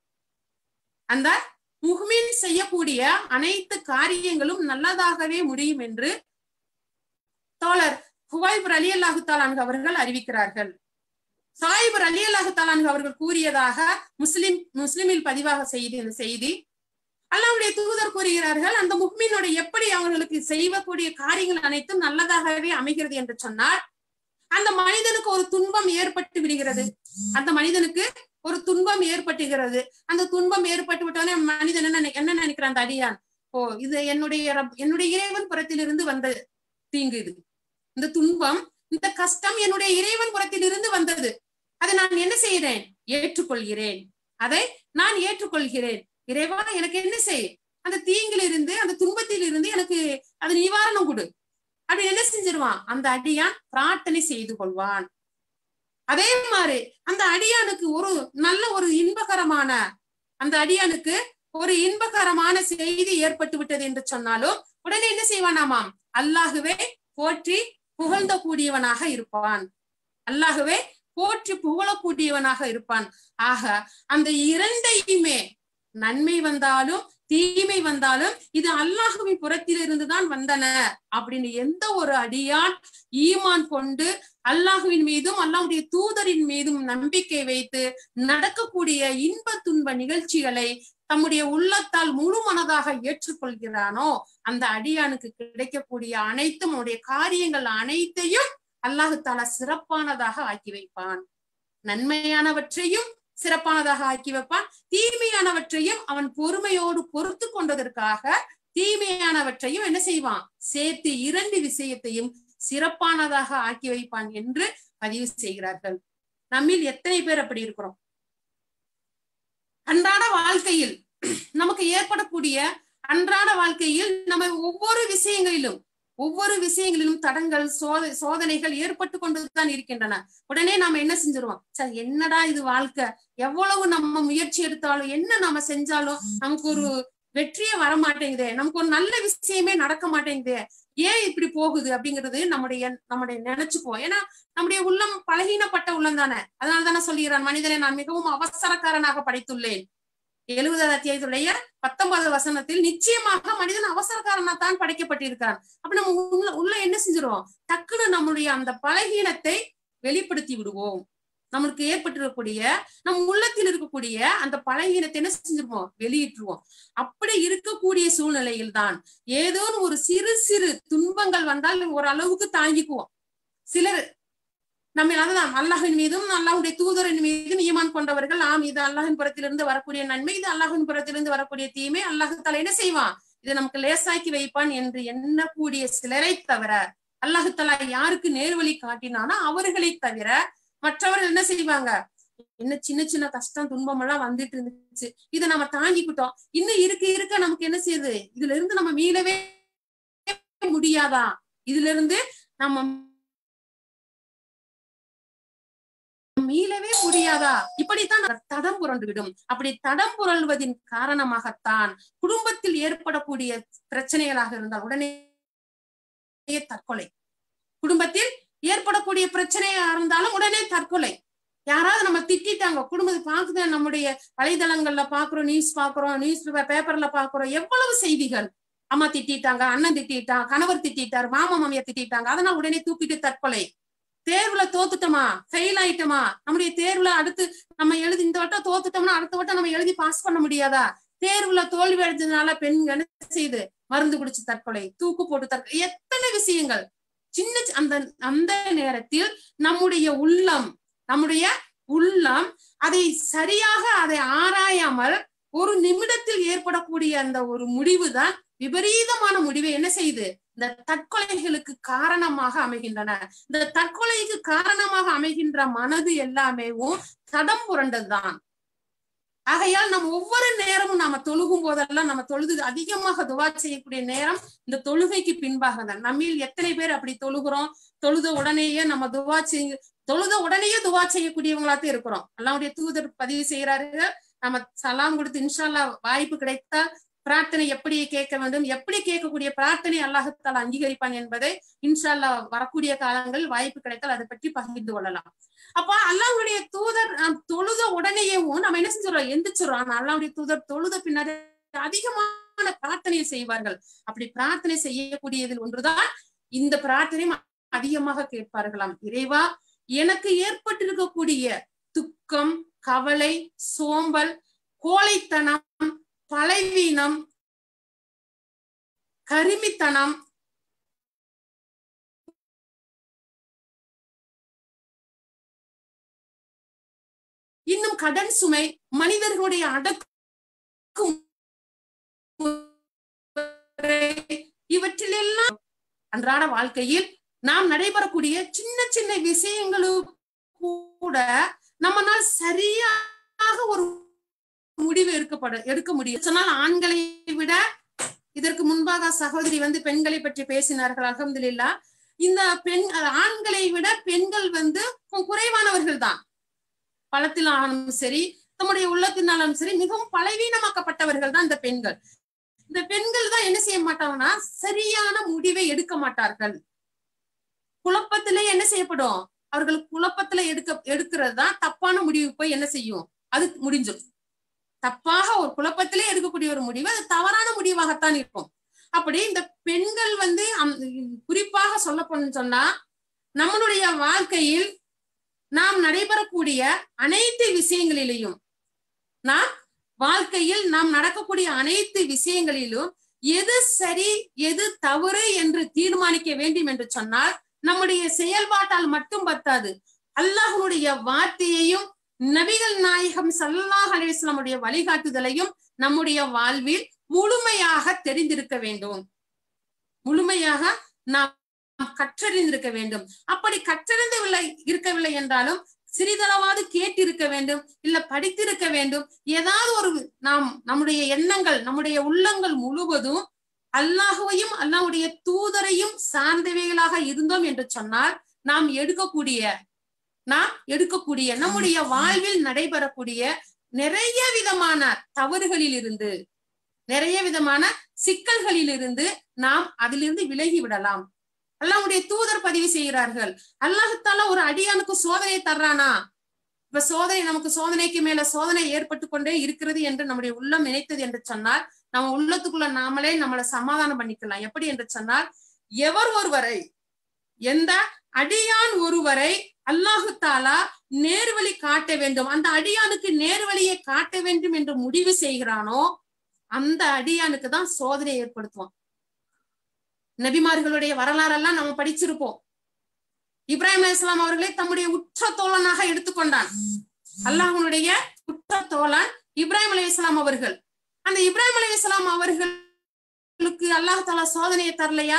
அந்த முஹ்மீன் செய்யக்கூடிய அனைத்து காரியங்களும் நல்லதாகவே முடியும் என்று தோழர் ஹுவைபர் அலி அல்லாஹு தாலான்கு அவர்கள் அறிவிக்கிறார்கள் சாயிபர் அலி அல்லாஹு தாலான்கு அவர்கள் கூறியதாக முஸ்லிம் முஸ்லிமில் பதிவாக செய்தி இந்த செய்தி அல்லாவுடைய தூதர் கூறுகிறார்கள் அந்த முஹ்மீனோட எப்படி அவர்களுக்கு செய்யக்கூடிய காரியங்கள் அனைத்தும் நல்லதாகவே அமைகிறது என்று சொன்னால் அந்த மனிதனுக்கு ஒரு துன்பம் ஏற்பட்டு விடுகிறது அந்த மனிதனுக்கு ஒரு துன்பம் ஏற்பட்டுகிறது அந்த துன்பம் ஏற்பட்டு விட்டோன்னே மனிதன் என்ன என்ன நினைக்கிறான் அந்த அடியான் ஓ இது என்னுடைய என்னுடைய இறைவன் புறத்திலிருந்து வந்த தீங்கு இது இந்த துன்பம் இந்த கஷ்டம் என்னுடைய இறைவன் புறத்திலிருந்து வந்தது அதை நான் என்ன செய்கிறேன் ஏற்றுக்கொள்கிறேன் அதை நான் ஏற்றுக்கொள்கிறேன் இறைவா எனக்கு என்ன செய் அந்த தீங்கில் இருந்து அந்த துன்பத்தில் இருந்து எனக்கு அது நிவாரணம் கொடு அப்படி என்ன செஞ்சிருவான் அந்த அடியான் பிரார்த்தனை செய்து கொள்வான் அதே மாதிரி அந்த அடியானுக்கு ஒரு நல்ல ஒரு இன்பகரமான அந்த அடியானுக்கு ஒரு இன்பகரமான செய்தி ஏற்பட்டு விட்டது என்று சொன்னாலும் உடனே என்ன செய்வானாமாம் அல்லாஹுவே போற்றி புகழ்ந்த கூடியவனாக இருப்பான் அல்லாஹுவே போற்றி புகழக்கூடியவனாக இருப்பான் ஆக அந்த இரண்டையுமே நன்மை வந்தாலும் தீமை வந்தாலும் இது அல்லாஹுவின் புறத்திலிருந்து தான் வந்தன அப்படின்னு எந்த ஒரு அடியான் ஈமான் கொண்டு அல்லாஹுவின் மீதும் அல்லாஹுடைய தூதரின் மீதும் நம்பிக்கை வைத்து நடக்கக்கூடிய இன்ப துன்ப நிகழ்ச்சிகளை தம்முடைய உள்ளத்தால் முழு மனதாக ஏற்றுக்கொள்கிறானோ அந்த அடியானுக்கு கிடைக்கக்கூடிய அனைத்தும் அவனுடைய காரியங்கள் அனைத்தையும் அல்லாஹு தாலா சிறப்பானதாக ஆக்கி வைப்பான் நன்மையானவற்றையும் சிறப்பானதாக ஆக்கி வைப்பான் தீமையானவற்றையும் அவன் பொறுமையோடு பொறுத்து கொண்டதற்காக தீமையானவற்றையும் என்ன செய்வான் சேர்த்து இரண்டு விஷயத்தையும் சிறப்பானதாக ஆக்கி வைப்பான் என்று பதிவு செய்கிறார்கள் நம்மில் எத்தனை பேர் அப்படி இருக்கிறோம் அன்றாட வாழ்க்கையில் நமக்கு ஏற்படக்கூடிய அன்றாட வாழ்க்கையில் நம்ம ஒவ்வொரு விஷயங்களிலும் ஒவ்வொரு விஷயங்களிலும் தடங்கள் சோத சோதனைகள் ஏற்பட்டு கொண்டுதான் இருக்கின்றன உடனே நாம என்ன செஞ்சிருவோம் சார் என்னடா இது வாழ்க்கை எவ்வளவு நம்ம முயற்சி எடுத்தாலும் என்ன நாம செஞ்சாலும் நமக்கு ஒரு வெற்றியே வர மாட்டேங்குதே நமக்கு ஒரு நல்ல விஷயமே நடக்க மாட்டேங்குதே ஏன் இப்படி போகுது அப்படிங்கிறது நம்முடைய நம்முடைய நினைச்சுப்போம் ஏன்னா நம்முடைய உள்ளம் பலகீனப்பட்ட உள்ளம் தானே அதனால தானே சொல்லுகிறான் மனிதனை நான் மிகவும் அவசரக்காரனாக படைத்துள்ளேன் எழுபதாவது அத்தியாயத்துடைய பத்தொன்பது வசனத்தில் நிச்சயமாக மனிதன் அவசரக்காரனா தான் படைக்கப்பட்டிருக்கான் அப்ப நம்ம உள்ள உள்ள என்ன செஞ்சிருவோம் டக்குன்னு நம்முடைய அந்த பலகீனத்தை வெளிப்படுத்தி விடுவோம் நம்மளுக்கு ஏற்பட்டிருக்கக்கூடிய நம் உள்ளத்தில் இருக்கக்கூடிய அந்த பழகினத்தை என்ன செஞ்சிருவோம் வெளியிட்டுருவோம் அப்படி இருக்கக்கூடிய சூழ்நிலையில் தான் ஏதோ ஒரு சிறு சிறு துன்பங்கள் வந்தால் ஓரளவுக்கு தாங்கிக்குவோம் சிலர் நம்ம அதுதான் அல்லாஹின் மீதும் அல்லாஹுடைய தூதரின் மீதும் ஈமான் கொண்டவர்கள் ஆம் இது அல்லாஹின் புறத்திலிருந்து வரக்கூடிய நன்மை இது அல்லாஹின் புறத்திலிருந்து வரக்கூடிய தீமை அல்லாஹு தலை என்ன செய்வான் இதை நமக்கு லேசாக்கி வைப்பான் என்று எண்ணக்கூடிய சிலரை தவிர அல்லாஹு தலா யாருக்கு நேர்வழி காட்டினானோ அவர்களை தவிர மற்றவர்கள் என்ன செய்வாங்க என்ன சின்ன சின்ன கஷ்டம் துன்பம் எல்லாம் வந்துட்டு இருந்துச்சு இதை நம்ம தாங்கிக்கிட்டோம் இன்னும் இருக்க இருக்க நமக்கு என்ன செய்யுது இதுல இருந்து நம்ம மீளவே முடியாதா இதுல இருந்து நம்ம மீளவே முடியாதா இப்படித்தான் தடம் புரண்டு விடும் அப்படி தடம் புரள்வதின் காரணமாகத்தான் குடும்பத்தில் ஏற்படக்கூடிய பிரச்சனைகளாக இருந்தால் உடனே தற்கொலை குடும்பத்தில் ஏற்படக்கூடிய பிரச்சனையா இருந்தாலும் உடனே தற்கொலை யாராவது நம்ம திட்டாங்க குடும்பத்தை பாக்குது நம்முடைய வலைதளங்கள்ல பாக்குறோம் நியூஸ் பாக்குறோம் நியூஸ் பேப்பர்ல பாக்குறோம் எவ்வளவு செய்திகள் அம்மா திட்டாங்க அண்ணன் திட்டான் கணவர் திட்டாரு மாமா மாமியா திட்டாங்க அதனால உடனே தூக்கிட்டு தற்கொலை தேர்வுல தோத்துட்டோமா ஃபெயில் ஆயிட்டோமா நம்முடைய தேர்வுல அடுத்து நம்ம எழுதி இந்த வட்டம் தோத்துட்டோம்னா அடுத்த வட்டம் நம்ம எழுதி பாஸ் பண்ண முடியாதா தேர்வுல தோல்வி அடைஞ்சதுனால பெண்கள் என்ன செய்யுது மருந்து குடிச்சு தற்கொலை தூக்கு போட்டு தற்கொலை எத்தனை விஷயங்கள் சின்ன அந்த அந்த நேரத்தில் நம்முடைய உள்ளம் நம்முடைய உள்ளம் அதை சரியாக அதை ஆராயாமல் ஒரு நிமிடத்தில் ஏற்படக்கூடிய அந்த ஒரு முடிவு தான் விபரீதமான முடிவை என்ன செய்யுது இந்த தற்கொலைகளுக்கு காரணமாக அமைகின்றன இந்த தற்கொலைக்கு காரணமாக அமைகின்ற மனது எல்லாமேவும் தடம் புரண்டதுதான் ஆகையால் நம்ம ஒவ்வொரு நேரமும் நாம தொழுகும் போதெல்லாம் நம்ம தொழுது அதிகமாக துவா செய்யக்கூடிய நேரம் இந்த தொழுகைக்கு பின்பாக தான் நம்மில் எத்தனை பேர் அப்படி தொழுகிறோம் தொழுத உடனேயே நம்ம துவா செய்ய தொழுத உடனேயே துவா செய்யக்கூடியவங்களாத்தான் இருக்கிறோம் அல்லாவுடைய தூதர் பதிவு செய்யறாரு நம்ம சலாம் கொடுத்து இன்ஷால்லா வாய்ப்பு கிடைத்தால் பிரார்த்தனை எப்படி கேட்க வேண்டும் எப்படி கேட்கக்கூடிய பிரார்த்தனை அல்லாஹத்தால் அங்கீகரிப்பான் என்பதை இன்ஷால்லா வரக்கூடிய காலங்கள் வாய்ப்பு கிடைத்தால் அதை பற்றி பகிர்ந்து கொள்ளலாம் அப்ப அல்லாவுடைய தூதர் தொழுத உடனேயேவும் நம்ம என்ன செஞ்சிடறோம் எந்திரிச்சிடறோம் ஆனா அல்லாவுடைய தூதர் தொழுத பின்னாடி அதிகமான பிரார்த்தனையை செய்வார்கள் அப்படி பிரார்த்தனை செய்யக்கூடியதில் ஒன்றுதான் இந்த பிரார்த்தனையும் அதிகமாக கேட்பார்களாம் இறைவா எனக்கு ஏற்பட்டிருக்கக்கூடிய துக்கம் கவலை சோம்பல் கோழைத்தனம் பழைவீனம் கருமித்தனம் இன்னும் கடன் சுமை மனிதர்களுடைய அடக்கும் இவற்றிலெல்லாம் அன்றாட வாழ்க்கையில் நாம் நடைபெறக்கூடிய சின்ன சின்ன விஷயங்களும் கூட நம்மனால் சரியாக ஒரு முடிவு எடுக்கப்பட எடுக்க முடியும் சொன்னால் ஆண்களை விட இதற்கு முன்பாக சகோதரி வந்து பெண்களை பற்றி பேசினார்கள் அகமதுல்லா இந்த பெண் ஆண்களை விட பெண்கள் வந்து குறைவானவர்கள் தான் பழத்தினாலும் சரி நம்முடைய உள்ளத்தினாலும் சரி மிகவும் பலவீனமாக்கப்பட்டவர்கள் தான் இந்த பெண்கள் இந்த பெண்கள் தான் என்ன செய்ய மாட்டாங்கன்னா சரியான முடிவை எடுக்க மாட்டார்கள் குழப்பத்திலே என்ன செய்யப்படும் அவர்கள் குழப்பத்துல எடுக்க எடுக்கிறது தான் தப்பான முடிவு போய் என்ன செய்யும் அது முடிஞ்சிடும் தப்பாக ஒரு குழப்பத்திலே எடுக்கக்கூடிய ஒரு முடிவு அது தவறான முடிவாகத்தான் இருக்கும் அப்படி இந்த பெண்கள் வந்து குறிப்பாக சொல்ல போன்னு சொன்னா நம்மளுடைய வாழ்க்கையில் நாம் நடைபெறக்கூடிய அனைத்து விஷயங்களிலேயும் நாம் வாழ்க்கையில் நாம் நடக்கக்கூடிய அனைத்து விஷயங்களிலும் எது சரி எது தவறு என்று தீர்மானிக்க வேண்டும் என்று சொன்னால் நம்முடைய செயல்பாட்டால் மட்டும் பத்தாது அல்லாஹனுடைய வார்த்தையையும் நபிகள் நாயகம் சல்லாஹ் அலிஸ்லாமுடைய வழிகாட்டுதலையும் நம்முடைய வாழ்வில் முழுமையாக தெரிந்திருக்க வேண்டும் முழுமையாக நாம் கற்றறிந்திருக்க வேண்டும் அப்படி கற்றறிந்தவில்லை இருக்கவில்லை என்றாலும் சிறிதளவாவது கேட்டிருக்க வேண்டும் இல்ல படித்திருக்க வேண்டும் ஏதாவது ஒரு நாம் நம்முடைய எண்ணங்கள் நம்முடைய உள்ளங்கள் முழுவதும் அல்லாஹுவையும் அல்லாஹுடைய தூதரையும் சார்ந்தவைகளாக இருந்தோம் என்று சொன்னால் நாம் எடுக்கக்கூடிய நாம் எடுக்கக்கூடிய நம்முடைய வாழ்வில் நடைபெறக்கூடிய நிறைய விதமான தவறுகளில் இருந்து நிறைய விதமான சிக்கல்களில் இருந்து நாம் அதிலிருந்து விலகி விடலாம் அல்லாவுடைய தூதர் பதிவு செய்கிறார்கள் அல்லாஹத்தால ஒரு அடியானுக்கு சோதனை தர்றானா இப்ப சோதனை நமக்கு சோதனைக்கு மேல சோதனை ஏற்பட்டு கொண்டே இருக்கிறது என்று நம்முடைய உள்ளம் நினைத்தது என்று சொன்னால் நம்ம உள்ளத்துக்குள்ள நாமளே நம்மளை சமாதானம் பண்ணிக்கலாம் எப்படி என்று சொன்னால் எவர் ஒருவரை எந்த அடியான் ஒருவரை அல்லாஹு தாலா நேர்வழி காட்ட வேண்டும் அந்த அடியானுக்கு நேர்வழியை காட்ட வேண்டும் என்று முடிவு செய்கிறானோ அந்த அடியானுக்கு தான் சோதனை ஏற்படுத்துவான் நபிமார்களுடைய வரலாறெல்லாம் நம்ம படிச்சிருப்போம் இப்ராஹிம் அலி இஸ்லாம் அவர்களை தம்முடைய உற்ற தோழனாக எடுத்துக்கொண்டான் அல்லாஹனுடைய உற்ற தோழன் இப்ராஹிம் அலி இஸ்லாம் அவர்கள் அந்த இப்ராஹிம் அலி இஸ்லாம் அவர்களுக்கு அல்லாஹ் தாலா சோதனையை தரலையா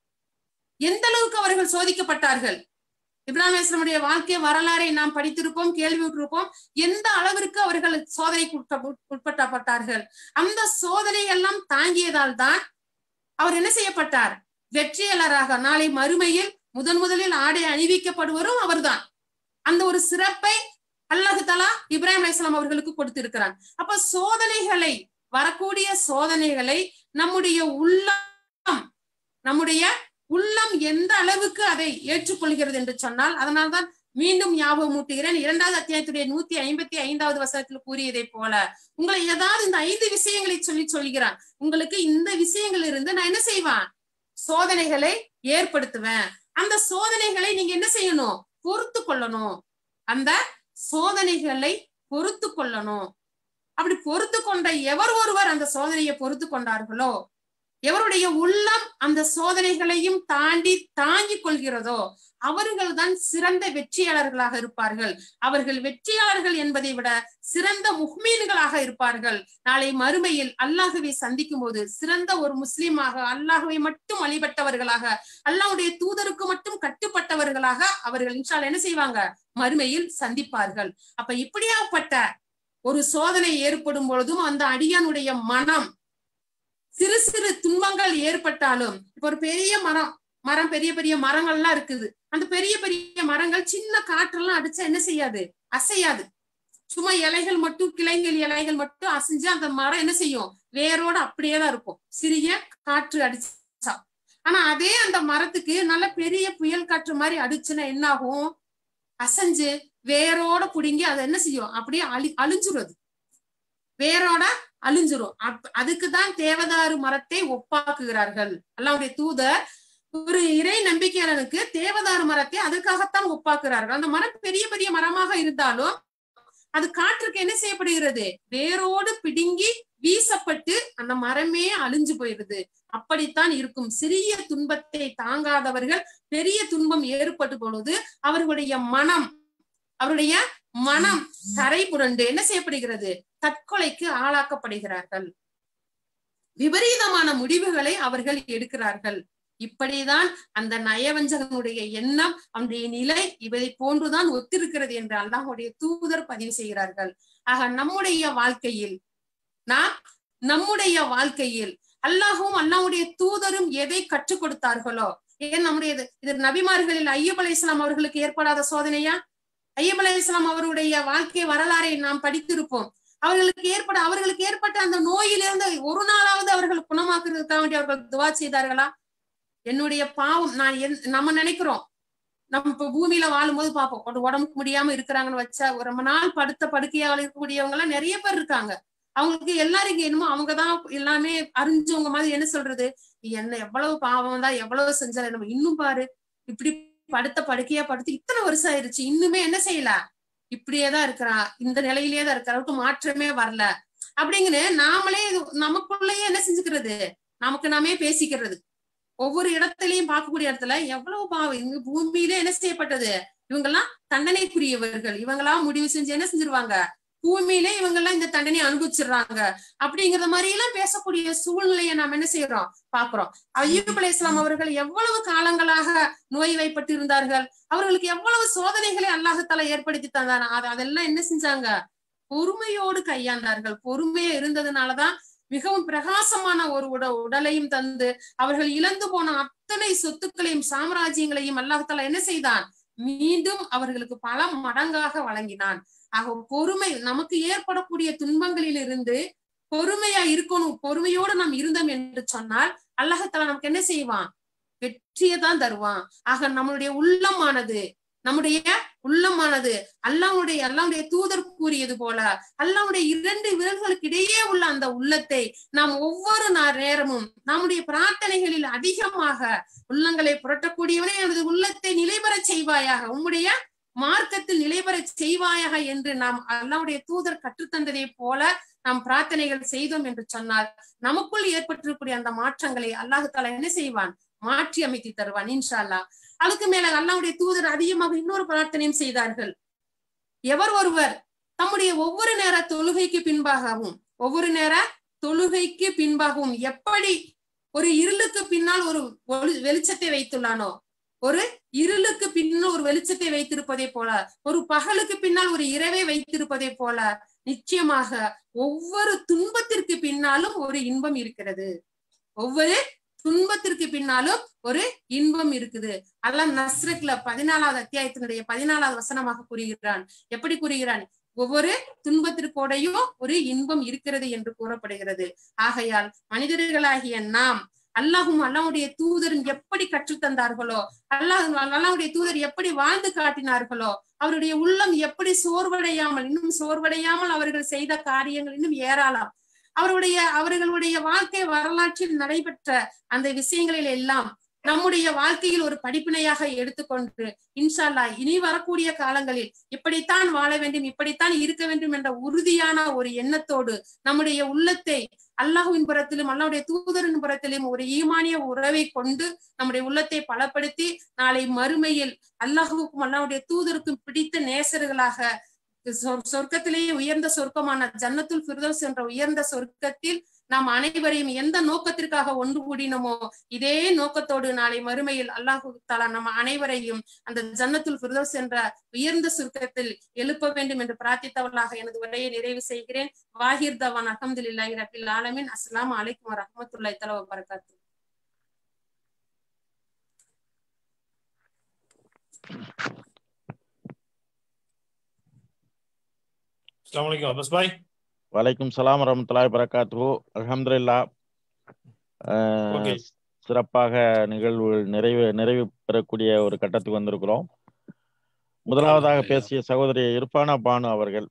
எந்த அளவுக்கு அவர்கள் சோதிக்கப்பட்டார்கள் இப்ராஹிம் அலி இஸ்லாமுடைய வாழ்க்கை வரலாறை நாம் படித்திருப்போம் கேள்வியுற்றிருப்போம் எந்த அளவிற்கு அவர்கள் சோதனைக்கு உட்பட்டப்பட்டார்கள் அந்த சோதனை எல்லாம் தாங்கியதால் தான் அவர் என்ன செய்யப்பட்டார் வெற்றியாளராக நாளை மறுமையில் முதன் முதலில் ஆடை அணிவிக்கப்படுவரும் அவர்தான் அந்த ஒரு சிறப்பை அல்லாஹு தலா இப்ராஹிம் அலிஸ்லாம் அவர்களுக்கு கொடுத்திருக்கிறான் அப்ப சோதனைகளை வரக்கூடிய சோதனைகளை நம்முடைய உள்ளம் நம்முடைய உள்ளம் எந்த அளவுக்கு அதை ஏற்றுக்கொள்கிறது என்று சொன்னால் அதனால்தான் மீண்டும் ஞாபகம் ஊட்டுகிறேன் இரண்டாவது அத்தியாயத்துடைய நூத்தி ஐம்பத்தி ஐந்தாவது வசனத்தில் கூறியதை போல உங்களை ஏதாவது இந்த ஐந்து விஷயங்களை சொல்லி சொல்கிறான் உங்களுக்கு இந்த விஷயங்கள் இருந்து நான் என்ன செய்வேன் சோதனைகளை ஏற்படுத்துவேன் அந்த சோதனைகளை நீங்க என்ன செய்யணும் பொறுத்து கொள்ளணும் அந்த சோதனைகளை பொறுத்து கொள்ளணும் அப்படி பொறுத்து கொண்ட எவர் ஒருவர் அந்த சோதனையை பொறுத்து கொண்டார்களோ எவருடைய உள்ளம் அந்த சோதனைகளையும் தாண்டி தாங்கிக் கொள்கிறதோ அவர்கள் தான் சிறந்த வெற்றியாளர்களாக இருப்பார்கள் அவர்கள் வெற்றியாளர்கள் என்பதை விட சிறந்த முஹ்மீன்களாக இருப்பார்கள் நாளை மறுமையில் அல்லாஹுவை சந்திக்கும் போது சிறந்த ஒரு முஸ்லீமாக அல்லாஹுவை மட்டும் வழிபட்டவர்களாக அல்லாஹுடைய தூதருக்கு மட்டும் கட்டுப்பட்டவர்களாக அவர்கள் இன்ஷால் என்ன செய்வாங்க மறுமையில் சந்திப்பார்கள் அப்ப இப்படியாப்பட்ட ஒரு சோதனை ஏற்படும் பொழுதும் அந்த அடியானுடைய மனம் சிறு சிறு துன்பங்கள் ஏற்பட்டாலும் இப்ப ஒரு பெரிய மரம் மரம் பெரிய பெரிய மரங்கள்லாம் இருக்குது அந்த பெரிய பெரிய மரங்கள் சின்ன காற்றெல்லாம் அடிச்சா என்ன செய்யாது அசையாது சும்மா இலைகள் மட்டும் கிளைகள் இலைகள் மட்டும் அசைஞ்சு அந்த மரம் என்ன செய்யும் வேரோட அப்படியே தான் இருக்கும் சிறிய காற்று அடிச்சா ஆனா அதே அந்த மரத்துக்கு நல்ல பெரிய புயல் காற்று மாதிரி அடிச்சுன்னா என்ன ஆகும் அசைஞ்சு வேரோட புடுங்கி அதை என்ன செய்யும் அப்படியே அழி அழிஞ்சுறது வேரோட அழிஞ்சிரும் அதுக்குதான் தேவதாரு மரத்தை ஒப்பாக்குகிறார்கள் அல்லாவுடைய தூதர் ஒரு இறை நம்பிக்கையாளனுக்கு தேவதாரு மரத்தை அதற்காகத்தான் ஒப்பாக்குறார்கள் அந்த மரம் பெரிய பெரிய மரமாக இருந்தாலும் அது காற்றுக்கு என்ன செய்யப்படுகிறது வேரோடு பிடுங்கி வீசப்பட்டு அந்த மரமே அழிஞ்சு போயிருது அப்படித்தான் இருக்கும் சிறிய துன்பத்தை தாங்காதவர்கள் பெரிய துன்பம் ஏற்பட்டு பொழுது அவர்களுடைய மனம் அவருடைய மனம் தரை புரண்டு என்ன செய்யப்படுகிறது தற்கொலைக்கு ஆளாக்கப்படுகிறார்கள் விபரீதமான முடிவுகளை அவர்கள் எடுக்கிறார்கள் இப்படிதான் அந்த நயவஞ்சகனுடைய எண்ணம் அவனுடைய நிலை இவரை போன்றுதான் ஒத்திருக்கிறது என்று அல்லாஹுடைய தூதர் பதிவு செய்கிறார்கள் ஆக நம்முடைய வாழ்க்கையில் நாம் நம்முடைய வாழ்க்கையில் அல்லாஹும் அல்லாஹுடைய தூதரும் எதை கற்றுக் கொடுத்தார்களோ ஏன் நம்முடைய இது நபிமார்களில் ஐயப் அலி இஸ்லாம் அவர்களுக்கு ஏற்படாத சோதனையா ஐயப் அலி இஸ்லாம் அவருடைய வாழ்க்கை வரலாறை நாம் படித்திருப்போம் அவர்களுக்கு ஏற்பட அவர்களுக்கு ஏற்பட்ட அந்த நோயிலிருந்து ஒரு நாளாவது அவர்கள் குணமாக்குறதுக்காக வேண்டி அவர்கள் துவா செய்தார்களா என்னுடைய பாவம் நான் நம்ம நினைக்கிறோம் நம்ம இப்ப பூமியில வாழும்போது பார்ப்போம் ஒரு உடம்புக்கு முடியாம இருக்கிறாங்கன்னு வச்சா ரொம்ப நாள் படுத்த படுக்கையாக இருக்கக்கூடியவங்க எல்லாம் நிறைய பேர் இருக்காங்க அவங்களுக்கு எல்லாரும் என்னமோ அவங்கதான் எல்லாமே அறிஞ்சவங்க மாதிரி என்ன சொல்றது என்ன எவ்வளவு பாவம் தான் எவ்வளவு செஞ்சாலும் நம்ம இன்னும் பாரு இப்படி படுத்த படுக்கையா படுத்து இத்தனை வருஷம் ஆயிருச்சு இன்னுமே என்ன செய்யல இப்படியேதான் இருக்கிறான் இந்த நிலையிலேயே தான் இருக்கிற அளவுக்கு மாற்றமே வரல அப்படிங்கன்னு நாமளே நமக்குள்ளேயே என்ன செஞ்சுக்கிறது நமக்கு நாமே பேசிக்கிறது ஒவ்வொரு இடத்துலயும் பார்க்கக்கூடிய இடத்துல எவ்வளவு பாவம் இங்க பூமியிலே என்ன செய்யப்பட்டது இவங்கெல்லாம் தண்டனைக்குரியவர்கள் இவங்கெல்லாம் முடிவு செஞ்சு என்ன செஞ்சிருவாங்க பூமியிலே இவங்க எல்லாம் இந்த தண்டனையை அனுபவிச்சிடுறாங்க அப்படிங்கிற மாதிரி எல்லாம் பேசக்கூடிய சூழ்நிலையை நாம் என்ன செய்யறோம் பாக்குறோம் ஐயூப் அலி இஸ்லாம் அவர்கள் எவ்வளவு காலங்களாக நோய் வைப்பட்டு இருந்தார்கள் அவர்களுக்கு எவ்வளவு சோதனைகளை அல்லாஹத்தால ஏற்படுத்தி தந்தார் அதெல்லாம் என்ன செஞ்சாங்க பொறுமையோடு கையாண்டார்கள் பொறுமையா இருந்ததுனாலதான் மிகவும் பிரகாசமான ஒரு உட உடலையும் தந்து அவர்கள் இழந்து போன அத்தனை சொத்துக்களையும் சாம்ராஜ்யங்களையும் அல்லாஹால என்ன செய்தான் மீண்டும் அவர்களுக்கு பல மடங்காக வழங்கினான் ஆக பொறுமை நமக்கு ஏற்படக்கூடிய துன்பங்களில் இருந்து பொறுமையா இருக்கணும் பொறுமையோடு நாம் இருந்தோம் என்று சொன்னால் அல்லாஹத்தால நமக்கு என்ன செய்வான் வெற்றியை தான் தருவான் ஆக நம்மளுடைய உள்ளமானது நம்முடைய உள்ளமானது அல்லாவுடைய அல்லாவுடைய தூதர் கூறியது போல அல்லாவுடைய இரண்டு விரல்களுக்கு இடையே உள்ள அந்த உள்ளத்தை நாம் ஒவ்வொரு நேரமும் நம்முடைய பிரார்த்தனைகளில் அதிகமாக உள்ளங்களை புரட்டக்கூடியவனே எனது உள்ளத்தை நிலைபெற செய்வாயாக உம்முடைய மார்க்கத்தில் நிலைபெற செய்வாயாக என்று நாம் அல்லாவுடைய தூதர் கற்றுத்தந்ததை போல நாம் பிரார்த்தனைகள் செய்தோம் என்று சொன்னால் நமக்குள் ஏற்பட்டிருக்கக்கூடிய அந்த மாற்றங்களை அல்லாஹு தாலா என்ன செய்வான் மாற்றி அமைத்து தருவான் இன்ஷா அல்லா அதுக்கு மேல அல்லாவுடைய தூதர் அதிகமாக இன்னொரு பிரார்த்தனையும் செய்தார்கள் எவர் ஒருவர் தம்முடைய ஒவ்வொரு நேர தொழுகைக்கு பின்பாகவும் ஒவ்வொரு நேர தொழுகைக்கு பின்பாகவும் எப்படி ஒரு இருளுக்கு பின்னால் ஒரு வெளிச்சத்தை வைத்துள்ளானோ ஒரு இருளுக்கு பின்னால் ஒரு வெளிச்சத்தை வைத்திருப்பதை போல ஒரு பகலுக்கு பின்னால் ஒரு இரவை வைத்திருப்பதை போல நிச்சயமாக ஒவ்வொரு துன்பத்திற்கு பின்னாலும் ஒரு இன்பம் இருக்கிறது ஒவ்வொரு துன்பத்திற்கு பின்னாலும் ஒரு இன்பம் இருக்குது அதெல்லாம் நஸ்ரக்ல பதினாலாவது அத்தியாயத்தினுடைய பதினாலாவது வசனமாக கூறுகிறான் எப்படி கூறுகிறான் ஒவ்வொரு துன்பத்திற்கோடையும் ஒரு இன்பம் இருக்கிறது என்று கூறப்படுகிறது ஆகையால் மனிதர்களாகிய நாம் அல்லாஹும் அல்லாவுடைய தூதரும் எப்படி கற்றுத்தந்தார்களோ அல்லாஹ் அல்லாவுடைய தூதர் எப்படி வாழ்ந்து காட்டினார்களோ அவருடைய உள்ளம் எப்படி சோர்வடையாமல் இன்னும் சோர்வடையாமல் அவர்கள் செய்த காரியங்கள் இன்னும் ஏராளம் அவருடைய அவர்களுடைய வாழ்க்கை வரலாற்றில் நடைபெற்ற அந்த விஷயங்களில் எல்லாம் நம்முடைய வாழ்க்கையில் ஒரு படிப்பினையாக எடுத்துக்கொண்டு இன்ஷால்லா இனி வரக்கூடிய காலங்களில் இப்படித்தான் வாழ வேண்டும் இப்படித்தான் இருக்க வேண்டும் என்ற உறுதியான ஒரு எண்ணத்தோடு நம்முடைய உள்ளத்தை அல்லாஹுவின் புறத்திலும் அல்லாவுடைய தூதரின் புறத்திலும் ஒரு ஈமானிய உறவை கொண்டு நம்முடைய உள்ளத்தை பலப்படுத்தி நாளை மறுமையில் அல்லாஹுவுக்கும் அல்லாவுடைய தூதருக்கும் பிடித்த நேசர்களாக சொர்க்கத்திலேயே உயர்ந்த சொர்க்கமான ஜன்னத்துல் ஃபிர்தோஸ் என்ற உயர்ந்த சொர்க்கத்தில் நாம் அனைவரையும் எந்த நோக்கத்திற்காக ஒன்று கூடினோமோ இதே நோக்கத்தோடு நாளை மறுமையில் அல்லாஹு தாலா நம்ம அனைவரையும் அந்த ஜன்னத்துல் ஃபிர்தோஸ் என்ற உயர்ந்த சுருக்கத்தில் எழுப்ப வேண்டும் என்று பிரார்த்தித்தவர்களாக எனது உரையை நிறைவு செய்கிறேன் வாஹிர் தவான் அஹமதுல்லாஹி ரபில் ஆலமின் அஸ்லாம் அலைக்கும் வரமத்துல்லாய் தலா வரகாத்து அஸ்லாம் வலைக்கம் அபஸ் பாய் வலைக்கும் சலாம் வரமத்துல்லாய் வரகாத்து அலமதுல்லா ஓகே சிறப்பாக நிகழ்வு நிறைவு நிறைவு பெறக்கூடிய ஒரு கட்டத்துக்கு வந்திருக்கிறோம் முதலாவதாக பேசிய சகோதரி இர்பானா பானு அவர்கள்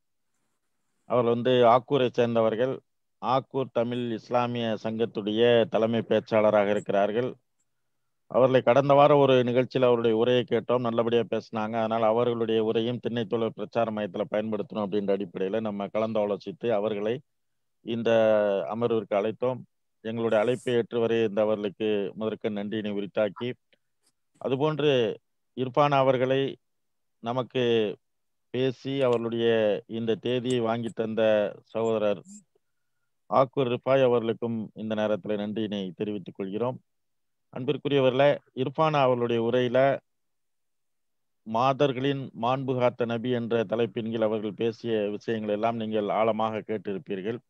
அவர் வந்து ஆக்கூரை சேர்ந்தவர்கள் ஆக்கூர் தமிழ் இஸ்லாமிய சங்கத்துடைய தலைமை பேச்சாளராக இருக்கிறார்கள் அவர்களை கடந்த வாரம் ஒரு நிகழ்ச்சியில் அவருடைய உரையை கேட்டோம் நல்லபடியாக பேசினாங்க அதனால் அவர்களுடைய உரையும் திண்ணை தொழில் பிரச்சார மையத்தில் பயன்படுத்தணும் அப்படின்ற அடிப்படையில் நம்ம கலந்து ஆலோசித்து அவர்களை இந்த அமர்விற்கு அழைத்தோம் எங்களுடைய அழைப்பை ஏற்று வரை இந்த அவர்களுக்கு முதற்க நன்றியினை உரித்தாக்கி அதுபோன்று இர்பான் அவர்களை நமக்கு பேசி அவர்களுடைய இந்த தேதியை வாங்கி தந்த சகோதரர் ஆக்கூர் ரிஃபாய் அவர்களுக்கும் இந்த நேரத்தில் நன்றியினை தெரிவித்துக் கொள்கிறோம் அன்பிற்குரியவர்கள இர்பானா அவர்களுடைய உரையில மாதர்களின் மாண்பு காத்த நபி என்ற தலைப்பின் கீழ் அவர்கள் பேசிய விஷயங்கள் எல்லாம் நீங்கள் ஆழமாக கேட்டிருப்பீர்கள்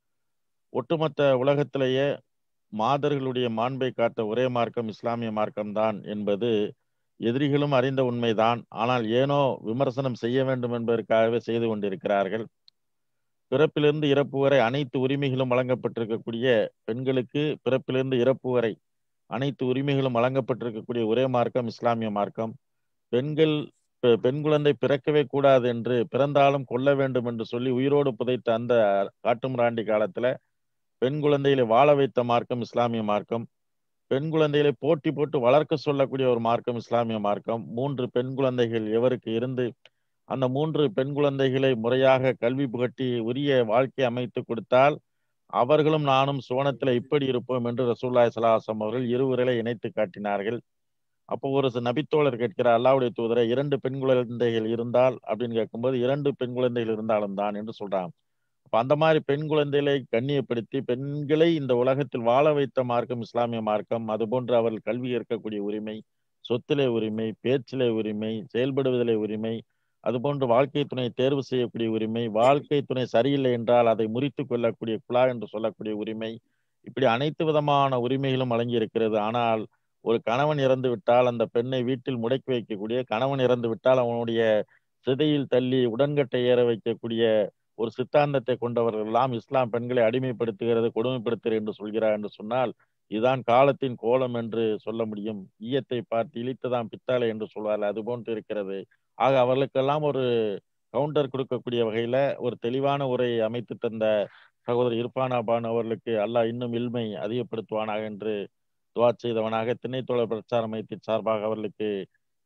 ஒட்டுமொத்த உலகத்திலேயே மாதர்களுடைய மாண்பை காத்த ஒரே மார்க்கம் இஸ்லாமிய மார்க்கம்தான் என்பது எதிரிகளும் அறிந்த உண்மைதான் ஆனால் ஏனோ விமர்சனம் செய்ய வேண்டும் என்பதற்காகவே செய்து கொண்டிருக்கிறார்கள் பிறப்பிலிருந்து இறப்பு வரை அனைத்து உரிமைகளும் வழங்கப்பட்டிருக்கக்கூடிய பெண்களுக்கு பிறப்பிலிருந்து இறப்பு வரை அனைத்து உரிமைகளும் வழங்கப்பட்டிருக்கக்கூடிய ஒரே மார்க்கம் இஸ்லாமிய மார்க்கம் பெண்கள் பெண் குழந்தை பிறக்கவே கூடாது என்று பிறந்தாலும் கொல்ல வேண்டும் என்று சொல்லி உயிரோடு புதைத்த அந்த காட்டுமிராண்டி காலத்துல பெண் குழந்தைகளை வாழ வைத்த மார்க்கம் இஸ்லாமிய மார்க்கம் பெண் குழந்தைகளை போட்டி போட்டு வளர்க்க சொல்லக்கூடிய ஒரு மார்க்கம் இஸ்லாமிய மார்க்கம் மூன்று பெண் குழந்தைகள் எவருக்கு இருந்து அந்த மூன்று பெண் குழந்தைகளை முறையாக கல்வி புகட்டி உரிய வாழ்க்கை அமைத்து கொடுத்தால் அவர்களும் நானும் சுவனத்தில் இப்படி இருப்போம் என்று ரசூல்லாய் சலாசம் அவர்கள் இருவர்களை இணைத்து காட்டினார்கள் அப்போ ஒரு நபித்தோழர் கேட்கிறார் அல்லாவுடைய தூதரை இரண்டு பெண் குழந்தைகள் இருந்தால் அப்படின்னு கேட்கும்போது இரண்டு பெண் குழந்தைகள் இருந்தாலும் தான் என்று சொல்றாங்க அப்ப அந்த மாதிரி பெண் குழந்தைகளை கண்ணியப்படுத்தி பெண்களை இந்த உலகத்தில் வாழ வைத்த மார்க்கம் இஸ்லாமிய மார்க்கம் அதுபோன்று அவர்கள் கல்வி இருக்கக்கூடிய உரிமை சொத்திலே உரிமை பேச்சிலே உரிமை செயல்படுவதிலே உரிமை அதுபோன்று வாழ்க்கை துணை தேர்வு செய்யக்கூடிய உரிமை வாழ்க்கை துணை சரியில்லை என்றால் அதை முறித்து கொள்ளக்கூடிய குழா என்று சொல்லக்கூடிய உரிமை இப்படி அனைத்து விதமான உரிமைகளும் வழங்கி இருக்கிறது ஆனால் ஒரு கணவன் இறந்து விட்டால் அந்த பெண்ணை வீட்டில் முடக்கி வைக்கக்கூடிய கணவன் இறந்து விட்டால் அவனுடைய சிதையில் தள்ளி உடன்கட்டை ஏற வைக்கக்கூடிய ஒரு சித்தாந்தத்தை கொண்டவர்கள் எல்லாம் இஸ்லாம் பெண்களை அடிமைப்படுத்துகிறது கொடுமைப்படுத்துகிறது என்று சொல்கிறார் என்று சொன்னால் இதுதான் காலத்தின் கோலம் என்று சொல்ல முடியும் ஈயத்தை பார்த்து இழித்ததான் பித்தாளை என்று சொல்வார்கள் அது போன்று இருக்கிறது ஆக அவர்களுக்கெல்லாம் ஒரு கவுண்டர் கொடுக்கக்கூடிய வகையில ஒரு தெளிவான உரையை அமைத்து தந்த சகோதரர் இர்பானா பான் அவர்களுக்கு அல்லாஹ் இன்னும் இல்மை அதிகப்படுத்துவானாக என்று துவா செய்தவனாக திண்ணைத்தோழர் பிரச்சார மையத்தின் சார்பாக அவர்களுக்கு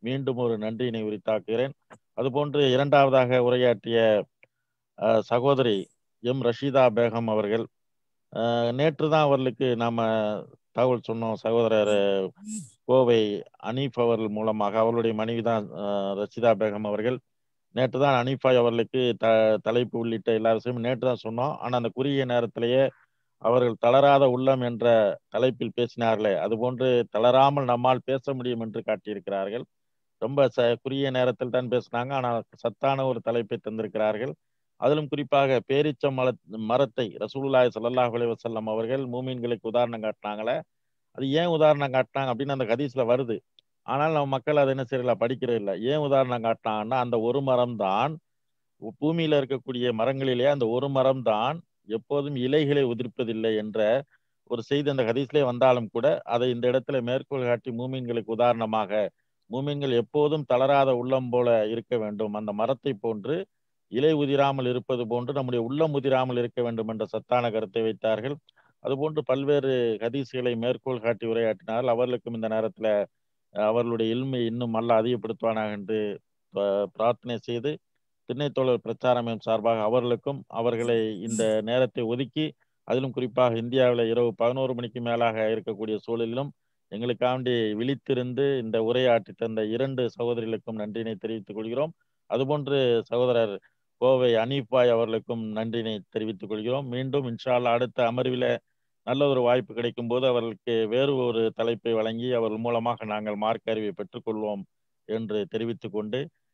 மீண்டும் ஒரு நன்றியினை உரித்தாக்குகிறேன் அதுபோன்று இரண்டாவதாக உரையாற்றிய அஹ், சகோதரி எம் ரஷீதா பேகம் அவர்கள் நேற்று தான் அவர்களுக்கு நாம தகவல் சொன்னோம் சகோதரர் அஹ், கோவை அனீஃப் அவர்கள் மூலமாக அவர்களுடைய மனைவி தான் ரஷிதா பேகம் அவர்கள் நேற்று தான் அனீஃபாய் அவர்களுக்கு த தலைப்பு உள்ளிட்ட எல்லா விஷயமும் நேற்று தான் சொன்னோம் ஆனால் அந்த குறுகிய நேரத்திலேயே அவர்கள் தளராத உள்ளம் என்ற தலைப்பில் பேசினார்களே அதுபோன்று தளராமல் நம்மால் பேச முடியும் என்று காட்டியிருக்கிறார்கள் ரொம்ப ச குறுகிய நேரத்தில் தான் பேசினாங்க ஆனால் சத்தான ஒரு தலைப்பை தந்திருக்கிறார்கள் அதிலும் குறிப்பாக பேரிச்ச மல மரத்தை ரசூலுல்லாஹி ஸல்லல்லாஹு அலைஹி வஸல்லம் அவர்கள் மூமின்களுக்கு உதாரணம் காட்டினாங்களே அது ஏன் உதாரணம் காட்டினாங்க அப்படின்னு அந்த ஹதீஸ்ல வருது ஆனால் நம்ம மக்கள் அதை என்ன செய்யல படிக்கிறது இல்லை ஏன் உதாரணம் காட்டினாங்கன்னா அந்த ஒரு மரம் தான் பூமியில இருக்கக்கூடிய மரங்களிலே அந்த ஒரு மரம் தான் எப்போதும் இலைகளை உதிர்ப்பதில்லை என்ற ஒரு செய்தி அந்த ஹதீஸ்லே வந்தாலும் கூட அதை இந்த இடத்துல மேற்கோள் காட்டி மூமின்களுக்கு உதாரணமாக மூமின்கள் எப்போதும் தளராத உள்ளம் போல இருக்க வேண்டும் அந்த மரத்தை போன்று இலை உதிராமல் இருப்பது போன்று நம்முடைய உள்ளம் உதிராமல் இருக்க வேண்டும் என்ற சத்தான கருத்தை வைத்தார்கள் அதுபோன்று பல்வேறு ஹதீஸ்களை மேற்கோள் காட்டி உரையாற்றினார்கள் அவர்களுக்கும் இந்த நேரத்துல அவர்களுடைய இல்மை இன்னும் நல்ல அதிகப்படுத்துவானாக என்று பிரார்த்தனை செய்து திண்ணைத்தோழர் பிரச்சாரம் சார்பாக அவர்களுக்கும் அவர்களை இந்த நேரத்தை ஒதுக்கி அதிலும் குறிப்பாக இந்தியாவில் இரவு பதினோரு மணிக்கு மேலாக இருக்கக்கூடிய சூழலிலும் எங்களுக்காண்டி விழித்திருந்து இந்த உரையாற்றி தந்த இரண்டு சகோதரிகளுக்கும் நன்றியினை தெரிவித்துக் கொள்கிறோம் அதுபோன்று சகோதரர் கோவை அனீஃபாய் அவர்களுக்கும் நன்றியினை தெரிவித்துக் கொள்கிறோம் மீண்டும் இன்ஷால்லா அடுத்த அமர்வில் நல்ல ஒரு வாய்ப்பு கிடைக்கும் போது அவர்களுக்கு வேறு ஒரு தலைப்பை வழங்கி அவர்கள் மூலமாக நாங்கள் மார்க் அறிவை பெற்றுக்கொள்வோம் என்று தெரிவித்துக் கொண்டு